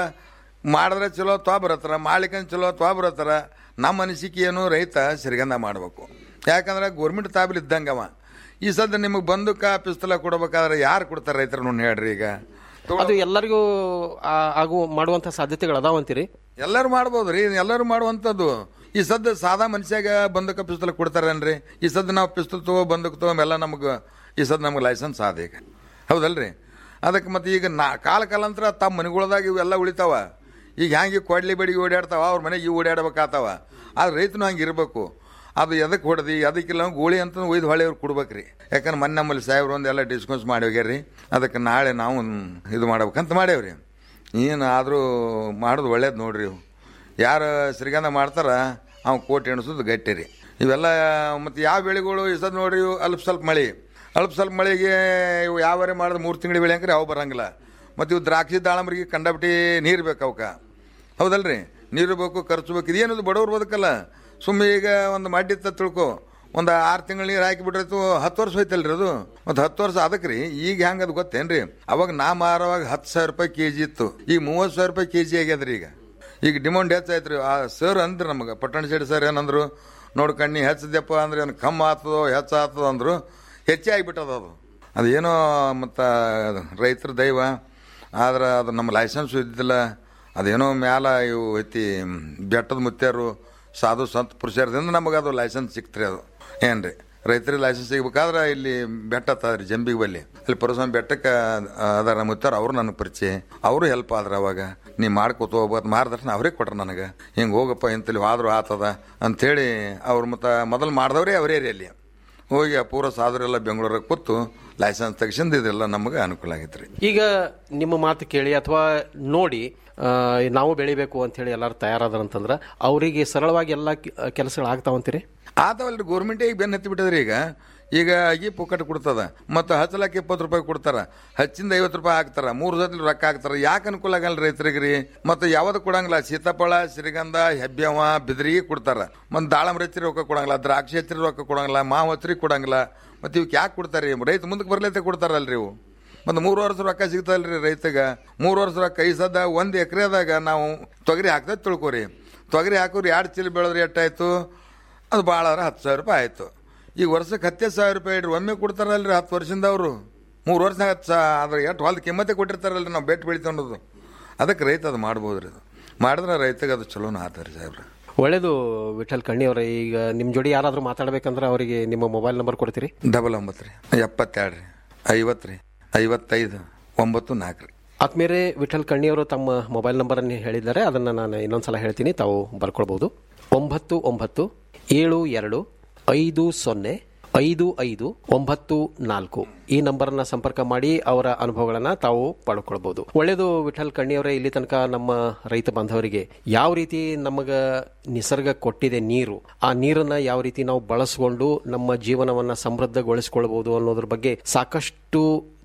ಮಾಡಿದ್ರೆ ಚಲೋ ತ್ವಾ ಬರತ್ತಾರ ಮಾಡ್ಲಿಕ್ಕಂದ್ರೆ ಚಲೋ ತ್ವಾ ಬರತ್ತಾರ ನಮ್ಮ ಅನಿಸಿಕೆ ಏನು ರೈತ ಸಿರಿಗಂಧ ಮಾಡಬೇಕು ಯಾಕಂದ್ರೆ ಗೋರ್ಮೆಂಟ್ ತಾಬಿಲ್ ಇದ್ದಂಗವ ಈ ಸದ್ಯ ನಿಮಗೆ ಬಂದೂಕ ಪಿಸ್ತಲ ಕೊಡ್ಬೇಕಾದ್ರೆ ಯಾರು ಕೊಡ್ತಾರೆ ರೈತರು ನೋಡಿ ಹೇಳ್ರಿ ಈಗ ಅದು ಎಲ್ಲರಿಗೂ ಆ- ಆಗು ಮಾಡುವಂತ ಸಾಧ್ಯತೆಗಳು ಅದಾವಂತೀರಿ ಎಲ್ಲರೂ ಮಾಡ್ಬೋದು ರೀ ಎಲ್ಲರೂ ಮಾಡುವಂಥದ್ದು ಈ ಸದ್ಯ ಸಾದಾ ಮನುಷ್ಯಾಗ ಬಂದೂಕ ಪಿಸ್ತಲ ಕೊಡ್ತಾರೇನ್ರಿ ಈ ಸದ್ಯ ನಾವು ಪಿಸ್ತಲ್ ತಗೋ ಬಂದೂಕ್ ತಗೋ ಎಲ್ಲ ನಮಗೆ ಈ ಸದ್ಯ ನಮ್ಗೆ ಲೈಸೆನ್ಸ್ ಆದ ಈಗ ಹೌದಲ್ರಿ ಅದಕ್ಕೆ ಮತ್ತೆ ಈಗ ನಾ ಕಾಲ ಕಾಲಾಂತರ ತಮ್ಮ ಮನೆಗಳದಾಗ ಇವೆಲ್ಲ ಉಳಿತಾವ ಈಗ ಹ್ಯಾಂಗೆ ಕೊಡ್ಲಿ ಬಡಿಗೆ ಓಡಾಡ್ತಾವ ಅವ್ರ ಮನೆಗೆ ಇವು ಓಡಾಡ್ಬೇಕಾತಾವ ಆದ್ರೆ ರೈತನು ಹಂಗೆ ಇರಬೇಕು ಅದು ಎದಕ್ಕೆ ಹೊಡೆದಿ ಅದಕ್ಕಿಲ್ಲ ಗೋಳಿ ಅಂತ ಒಯ್ದು ಹೊಳೆ ಅವ್ರು ಕೊಡ್ಬೇಕ್ರಿ ಯಾಕಂದ್ರೆ ಮೊನ್ನೆ ನಮ್ಮಲ್ಲಿ ಸಾಹೇಬ್ರು ಒಂದೆಲ್ಲ ಡಿಸ್ಕೌನ್ಸ್ ಮಾಡಿ ಹೋಗ್ಯಾರ್ರಿ ಅದಕ್ಕೆ ನಾಳೆ ನಾವು ಇದು ಮಾಡ್ಬೇಕಂತ ಮಾಡೇವ್ರಿ ಏನು ಆದರೂ ಮಾಡೋದು ಒಳ್ಳೇದು ನೋಡ್ರಿ ಇವು ಯಾರು ಶ್ರೀಗಂಧ ಮಾಡ್ತಾರ ಅವ್ನು ಕೋಟಿ ಎಣಿಸೋದು ಗಟ್ಟಿ ರೀ ಇವೆಲ್ಲ ಮತ್ತು ಯಾವ ಬೆಳೆಗಳು ಈ ಸದ್ ನೋಡ್ರಿ ಇವು ಅಲ್ಪ ಸ್ವಲ್ಪ ಮಳೆ ಅಲ್ಪ ಸ್ವಲ್ಪ ಮಳೆಗೆ ಇವು ಯಾವಾರೆ ಮಾಡಿದ್ರೆ ಮೂರು ತಿಂಗಳು ಬೆಳೆ ಅಂಕ್ರೆ ಅವು ಬರಂಗಿಲ್ಲ ಮತ್ತು ಇವು ದ್ರಾಕ್ಷಿ ದಾಳಂಬರಿಗೆ ಕಂಡಪಟ್ಟಿ ನೀರು ಬೇಕು ಅವಕ್ಕೆ ಹೌದಲ್ರಿ ನೀರು ಬೇಕು ಖರ್ಚು ಬೇಕು ಇದೇನದು ಬಡವ್ರು ಬದುಕಲ್ಲ ಸುಮ್ಮನೆ ಈಗ ಒಂದು ಮಡ್ಡಿತ್ತ ತಿಳ್ಕೊ ಒಂದು ಆರು ತಿಂಗಳು ನೀರು ಹಾಕಿಬಿಟ್ರೆ ಹತ್ತು ವರ್ಷ ಹೋಯ್ತಲ್ರಿ ಅದು ಮತ್ತು ಹತ್ತು ವರ್ಷ ಅದಕ್ಕೆ ರೀ ಈಗ ಹೆಂಗೆ ಅದು ಗೊತ್ತೇನ್ರಿ ಅವಾಗ ನಾ ಮಾರುವಾಗ ಹತ್ತು ಸಾವಿರ ರೂಪಾಯಿ ಕೆ ಜಿ ಇತ್ತು ಈಗ ಮೂವತ್ತು ಸಾವಿರ ರೂಪಾಯಿ ಕೆ ಜಿ ಆಗ್ಯದ್ರಿ ಈಗ ಈಗ ಡಿಮಾಂಡ್ ಹೆಚ್ಚಾಯ್ತು ರೀ ಆ ಸರ್ ಅಂದ್ರು ನಮಗೆ ಪಟ್ಟಣ ಶೆಟ್ಟಿ ಸರ್ ಏನಂದ್ರು ನೋಡ್ಕಣ್ಣಿ ಹೆಚ್ಚದಪ್ಪ ಅಂದ್ರೆ ಏನು ಕಮ್ಮಿ ಆಗ್ತದೋ ಹೆಚ್ಚಾಗ್ತದೋ ಅಂದರು ಹೆಚ್ಚೇ ಆಗಿಬಿಟ್ಟದ ಅದು ಅದೇನೋ ಮತ್ತು ರೈತರ ದೈವ ಆದ್ರೆ ಅದು ನಮ್ಮ ಲೈಸೆನ್ಸು ಇದ್ದಿಲ್ಲ ಅದೇನೋ ಮ್ಯಾಲ ಇವು ಐತಿ ಬೆಟ್ಟದ ಮುತ್ಯಾರು ಸಾಧು ಸಂತ ಪುರುಷರದಿಂದ ನಮಗೆ ಅದು ಲೈಸೆನ್ಸ್ ಸಿಕ್ತ್ರಿ ಅದು ಏನ್ರಿ ರೈತರಿಗೆ ಲೈಸೆನ್ಸ್ ಸಿಗ್ಬೇಕಾದ್ರೆ ಇಲ್ಲಿ ಬೆಟ್ಟ ರೀ ಜಂಬಿಗೆ ಬಲ್ಲಿ ಅಲ್ಲಿ ಪರಸ್ವಾಮಿ ಬೆಟ್ಟಕ್ಕೆ ಅದಾರ ಮುತ್ತಾರ ಅವ್ರು ನನಗೆ ಪರಿಚಯ ಅವರು ಹೆಲ್ಪ್ ಆದ್ರ ಅವಾಗ ನೀ ಮಾಡ್ಕೋತ ಹೋಗ್ಬೋದು ಮಾರ್ದರ್ಶನ ಅವರೇ ಕೊಟ್ರ ನನಗೆ ಹಿಂಗೆ ಹೋಗಪ್ಪ ಇಂತಲ್ಲಿ ಆದ್ರೂ ಆತದ ಅಂಥೇಳಿ ಅವ್ರು ಮತ್ತು ಮೊದಲು ಮಾಡಿದವರೇ ಅವರೇ ರೀ ಅಲ್ಲಿ ಹೋಗಿ ಆ ಪೂರ ಸಾಧುರೆಲ್ಲ ಬೆಂಗಳೂರಾಗ ಕೂತು ಲೈಸೆನ್ಸ್ ತೆಗಿಸಿಂದ ಇದೆಲ್ಲ ನಮಗೆ ಅನುಕೂಲ ಆಗೈತೆ ರೀ ಈಗ ನಿಮ್ಮ ಮಾತು ಕೇಳಿ ಅಥವಾ ನೋಡಿ ಆ, ನಾವು ಬೆಳಿಬೇಕು ಅಂತ ಹೇಳಿ ಎಲ್ಲರೂ ತಯಾರಾದ್ರಂತಂದ್ರ ಅವರಿಗೆ ಸರಳವಾಗಿ ಎಲ್ಲ ಕೆಲಸಗಳು ಆಗ್ತಾವಂತೀರಿ ಆತವಲ್ರಿ ಗೋರ್ಮೆಂಟ್ ಈಗ ಬೆನ್ನ ಹತ್ತಿ ಬಿಟ್ಟದ್ರಿ ಈಗ ಈಗ ಅಗಿ ಪುಕ್ಕಟ್ ಕೊಡ್ತದ ಮತ್ತು ಹಚ್ಚಲಕ್ಕೆ ಇಪ್ಪತ್ತು ರೂಪಾಯಿ ಕೊಡ್ತಾರ ಹಚ್ಚಿಂದ ಐವತ್ತು ರೂಪಾಯಿ ಹಾಕ್ತಾರ ಮೂರು ಸತಿ ರೊಕ್ಕ ಹಾಕ್ತಾರ ಯಾಕೆ ಅನುಕೂಲ ಆಗಲ್ಲ ರೈತರಿಗೆ ರೀ ಮತ್ತು ಯಾವ್ದು ಕೊಡಂಗಿಲ್ಲ ಸೀತಾಫಳ ಸಿರಿಗಂಧ ಹೆಬ್ಬ್ಯವ ಬಿದ್ರಿಗೆ ಕೊಡ್ತಾರ ಮತ್ತು ದಾಳಂಬ್ರಿ ಹಚ್ಚಿರಿ ರೊಕ್ಕ ಕೊಡಂಗಿಲ್ಲ ದ್ರಾಕ್ಷಿ ಹಚ್ಚಿರಿ ರೊಕ್ಕ ಕೊಡಂಗಿಲ್ಲ ಮಾವು ಹಚ್ಚಿರಿ ಕೊಡಂಗಿಲ್ಲ ಮತ್ತು ಇವಕ್ಕೆ ಯಾಕೆ ಕೊಡ್ತಾರೆ ರೈತ ಮುಂದಕ್ಕೆ ಬರ್ಲೈತೆ ಕೊಡ್ತಾರಲ್ರಿ ಇವು ಮತ್ತು ಮೂರು ವರ್ಷ ರೊಕ್ಕ ಸಿಗ್ತಲ್ರಿ ರೈತಗ ಮೂರು ವರ್ಷ ರೊಕ್ಕ ಈ ಸದ್ದ ಒಂದು ಎಕರೆದಾಗ ನಾವು ತೊಗರಿ ಹಾಕ್ತದೆ ತಿಳ್ಕೊರಿ ತೊಗರಿ ಹಾಕೋರಿ ಎರಡು ಚೀಲ ಬೆಳೆದ್ರೆ ಎಷ್ಟಾಯ್ತು ಅದು ಭಾಳ ಅಂದ್ರೆ ಹತ್ತು ಸಾವಿರ ರೂಪಾಯಿ ಆಯಿತು ಈಗ ವರ್ಷಕ್ಕೆ ಹತ್ತೇ ಸಾವಿರ ರೂಪಾಯಿ ಇಡ್ರಿ ಒಮ್ಮೆ ಕೊಡ್ತಾರಲ್ರಿ ಹತ್ತು ವರ್ಷದಿಂದ ಅವರು ಮೂರು ವರ್ಷ ಹತ್ತು ಸಾ ಅದ್ರ ಎಷ್ಟು ಹೊಲದ ಕಿಮ್ಮತ್ತೆ ಕೊಟ್ಟಿರ್ತಾರಲ್ರಿ ನಾವು ಬೆಟ್ಟು ಬೆಳಿತೀವಿ ಅನ್ನೋದು ಅದಕ್ಕೆ ರೈತ ಅದು ಮಾಡ್ಬೋದು ರೀ ಅದು ಮಾಡಿದ್ರೆ ರೈತಗೆ ಅದು ಚಲೋನ ಆತಾರೆ ಸಾಹೇಬ್ರ ಒಳ್ಳೇದು ವಿಠಲ್ ಕಣ್ಣಿ ಅವರೇ ಈಗ ನಿಮ್ಮ ಜೋಡಿ ಯಾರಾದರೂ ಮಾತಾಡ್ಬೇಕಂದ್ರೆ ಅವರಿಗೆ ನಿಮ್ಮ ಮೊಬೈಲ್ ನಂಬರ್ ಕೊಡ್ತೀರಿ ಡಬಲ್ ಒಂಬತ್ತು ರೀ ಎಪ್ಪತ್ತೆರಡು ರೀ ಐವತ್ತು ರೀ ಐವತ್ತೈದು ಒಂಬತ್ತು ನಾಲ್ಕು ರೀ ಆತ್ಮೀಯರೇ ವಿಠಲ್ ಕಣ್ಣಿಯವರು ತಮ್ಮ ಮೊಬೈಲ್ ನಂಬರ್ ಅನ್ನು ಹೇಳಿದ್ದಾರೆ ಅದನ್ನು ನಾನು ಇನ್ನೊಂದ್ಸಲ ಹೇಳ್ತೀನಿ ತಾವು ಬರ್ಕೊಳ್ಬಹುದು ಒಂಬತ್ತು ಒಂಬತ್ತು ಏಳು ಎರಡು ಐದು ಸೊನ್ನೆ ಐದು ಐದು ಒಂಬತ್ತು ನಾಲ್ಕು ಈ ನಂಬರ್ನ ಸಂಪರ್ಕ ಮಾಡಿ ಅವರ ಅನುಭವಗಳನ್ನ ತಾವು ಪಡ್ಕೊಳ್ಬಹುದು ಒಳ್ಳೆಯದು ವಿಠಲ್ ಕಣ್ಣಿಯವರೇ ಇಲ್ಲಿ ತನಕ ನಮ್ಮ ರೈತ ಬಾಂಧವರಿಗೆ ಯಾವ ರೀತಿ ನಮಗ ನಿಸರ್ಗ ಕೊಟ್ಟಿದೆ ನೀರು ಆ ನೀರನ್ನ ಯಾವ ರೀತಿ ನಾವು ಬಳಸಿಕೊಂಡು ನಮ್ಮ ಜೀವನವನ್ನ ಸಮೃದ್ಧಗೊಳಿಸಿಕೊಳ್ಬಹುದು ಅನ್ನೋದ್ರ ಬಗ್ಗೆ ಸಾಕಷ್ಟು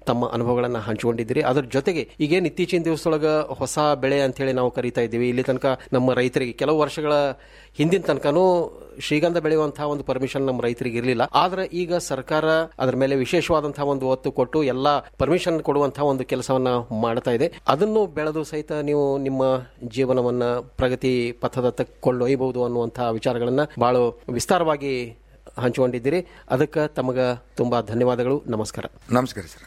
ತಮ್ಮ ಅನುಭವಗಳನ್ನ ಹಂಚಿಕೊಂಡಿದ್ದೀರಿ ಅದ್ರ ಜೊತೆಗೆ ಈಗೇನು ಇತ್ತೀಚಿನ ದಿವಸದೊಳಗ ಹೊಸ ಬೆಳೆ ಅಂತೇಳಿ ನಾವು ಕರಿತಾ ಇದ್ದೀವಿ ಇಲ್ಲಿ ತನಕ ನಮ್ಮ ರೈತರಿಗೆ ಕೆಲವು ವರ್ಷಗಳ ಹಿಂದಿನ ತನಕನೂ ಶ್ರೀಗಂಧ ಬೆಳೆಯುವಂತಹ ಒಂದು ಪರ್ಮಿಷನ್ ನಮ್ಮ ರೈತರಿಗೆ ಇರಲಿಲ್ಲ ಆದ್ರೆ ಈಗ ಸರ್ಕಾರ ಅದರ ಮೇಲೆ ವಿಶೇಷವಾದಂತಹ ಒಂದು ಒತ್ತು ಕೊಟ್ಟು ಎಲ್ಲ ಪರ್ಮಿಷನ್ ಕೊಡುವಂತಹ ಒಂದು ಕೆಲಸವನ್ನ ಮಾಡ್ತಾ ಇದೆ ಅದನ್ನು ಬೆಳೆದು ಸಹಿತ ನೀವು ನಿಮ್ಮ ಜೀವನವನ್ನ ಪ್ರಗತಿ ಪಥದತ್ತ ಕೊಂಡೊಯ್ಯಬಹುದು ಅನ್ನುವಂತಹ ವಿಚಾರಗಳನ್ನ ಬಹಳ ವಿಸ್ತಾರವಾಗಿ ಹಂಚಿಕೊಂಡಿದ್ದೀರಿ ಅದಕ್ಕೆ ತಮಗ ತುಂಬಾ ಧನ್ಯವಾದಗಳು ನಮಸ್ಕಾರ ನಮಸ್ಕಾರ ಸರ್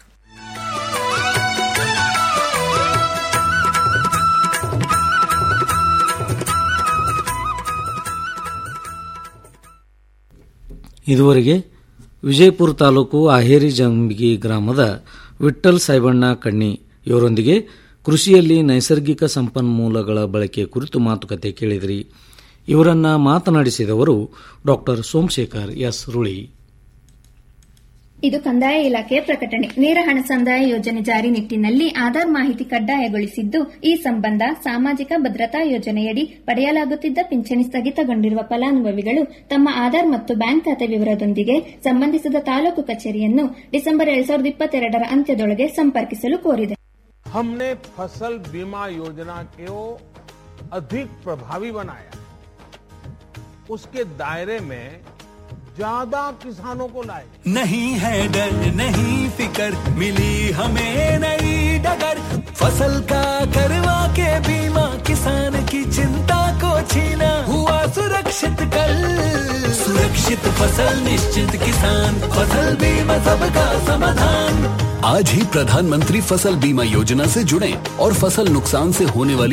ಇದುವರೆಗೆ ವಿಜಯಪುರ ತಾಲೂಕು ಆಹೇರಿ ಜಂಬಿಗಿ ಗ್ರಾಮದ ವಿಠ್ಠಲ್ ಸಾಯ್ಬಣ್ಣ ಕಣ್ಣಿ ಇವರೊಂದಿಗೆ ಕೃಷಿಯಲ್ಲಿ ನೈಸರ್ಗಿಕ ಸಂಪನ್ಮೂಲಗಳ ಬಳಕೆ ಕುರಿತು ಮಾತುಕತೆ ಕೇಳಿದಿರಿ ಇವರನ್ನ ಮಾತನಾಡಿಸಿದವರು ಡಾಕ್ಟರ್ ಸೋಮಶೇಖರ್ ಎಸ್ ರುಳಿ ಇದು ಕಂದಾಯ ಇಲಾಖೆಯ ಪ್ರಕಟಣೆ ನೇರ ಹಣ ಸಂದಾಯ ಯೋಜನೆ ಜಾರಿ ನಿಟ್ಟಿನಲ್ಲಿ ಆಧಾರ್ ಮಾಹಿತಿ ಕಡ್ಡಾಯಗೊಳಿಸಿದ್ದು ಈ ಸಂಬಂಧ ಸಾಮಾಜಿಕ ಭದ್ರತಾ ಯೋಜನೆಯಡಿ ಪಡೆಯಲಾಗುತ್ತಿದ್ದ ಪಿಂಚಣಿ ಸ್ಥಗಿತಗೊಂಡಿರುವ ಫಲಾನುಭವಿಗಳು ತಮ್ಮ ಆಧಾರ್ ಮತ್ತು ಬ್ಯಾಂಕ್ ಖಾತೆ ವಿವರದೊಂದಿಗೆ ಸಂಬಂಧಿಸಿದ ತಾಲೂಕು ಕಚೇರಿಯನ್ನು ಡಿಸೆಂಬರ್ ಎರಡ್ ಸಾವಿರದ ಇಪ್ಪತ್ತೆರಡರ ಅಂತ್ಯದೊಳಗೆ ಸಂಪರ್ಕಿಸಲು ಕೋರಿದೆ हमने फसल बीमा योजना को अधिक प्रभावी बनाया उसके दायरे में ज्यादा किसानों को लाए नहीं है डर नहीं फिकर मिली हमें नई डगर फसल का करवा के बीमा किसान की चिंता को छीना हुआ सुरक्षित कल सुरक्षित फसल निश्चित किसान फसल बीमा सबका समाधान आज ही प्रधानमंत्री फसल बीमा योजना से जुड़ें और फसल नुकसान से होने वाली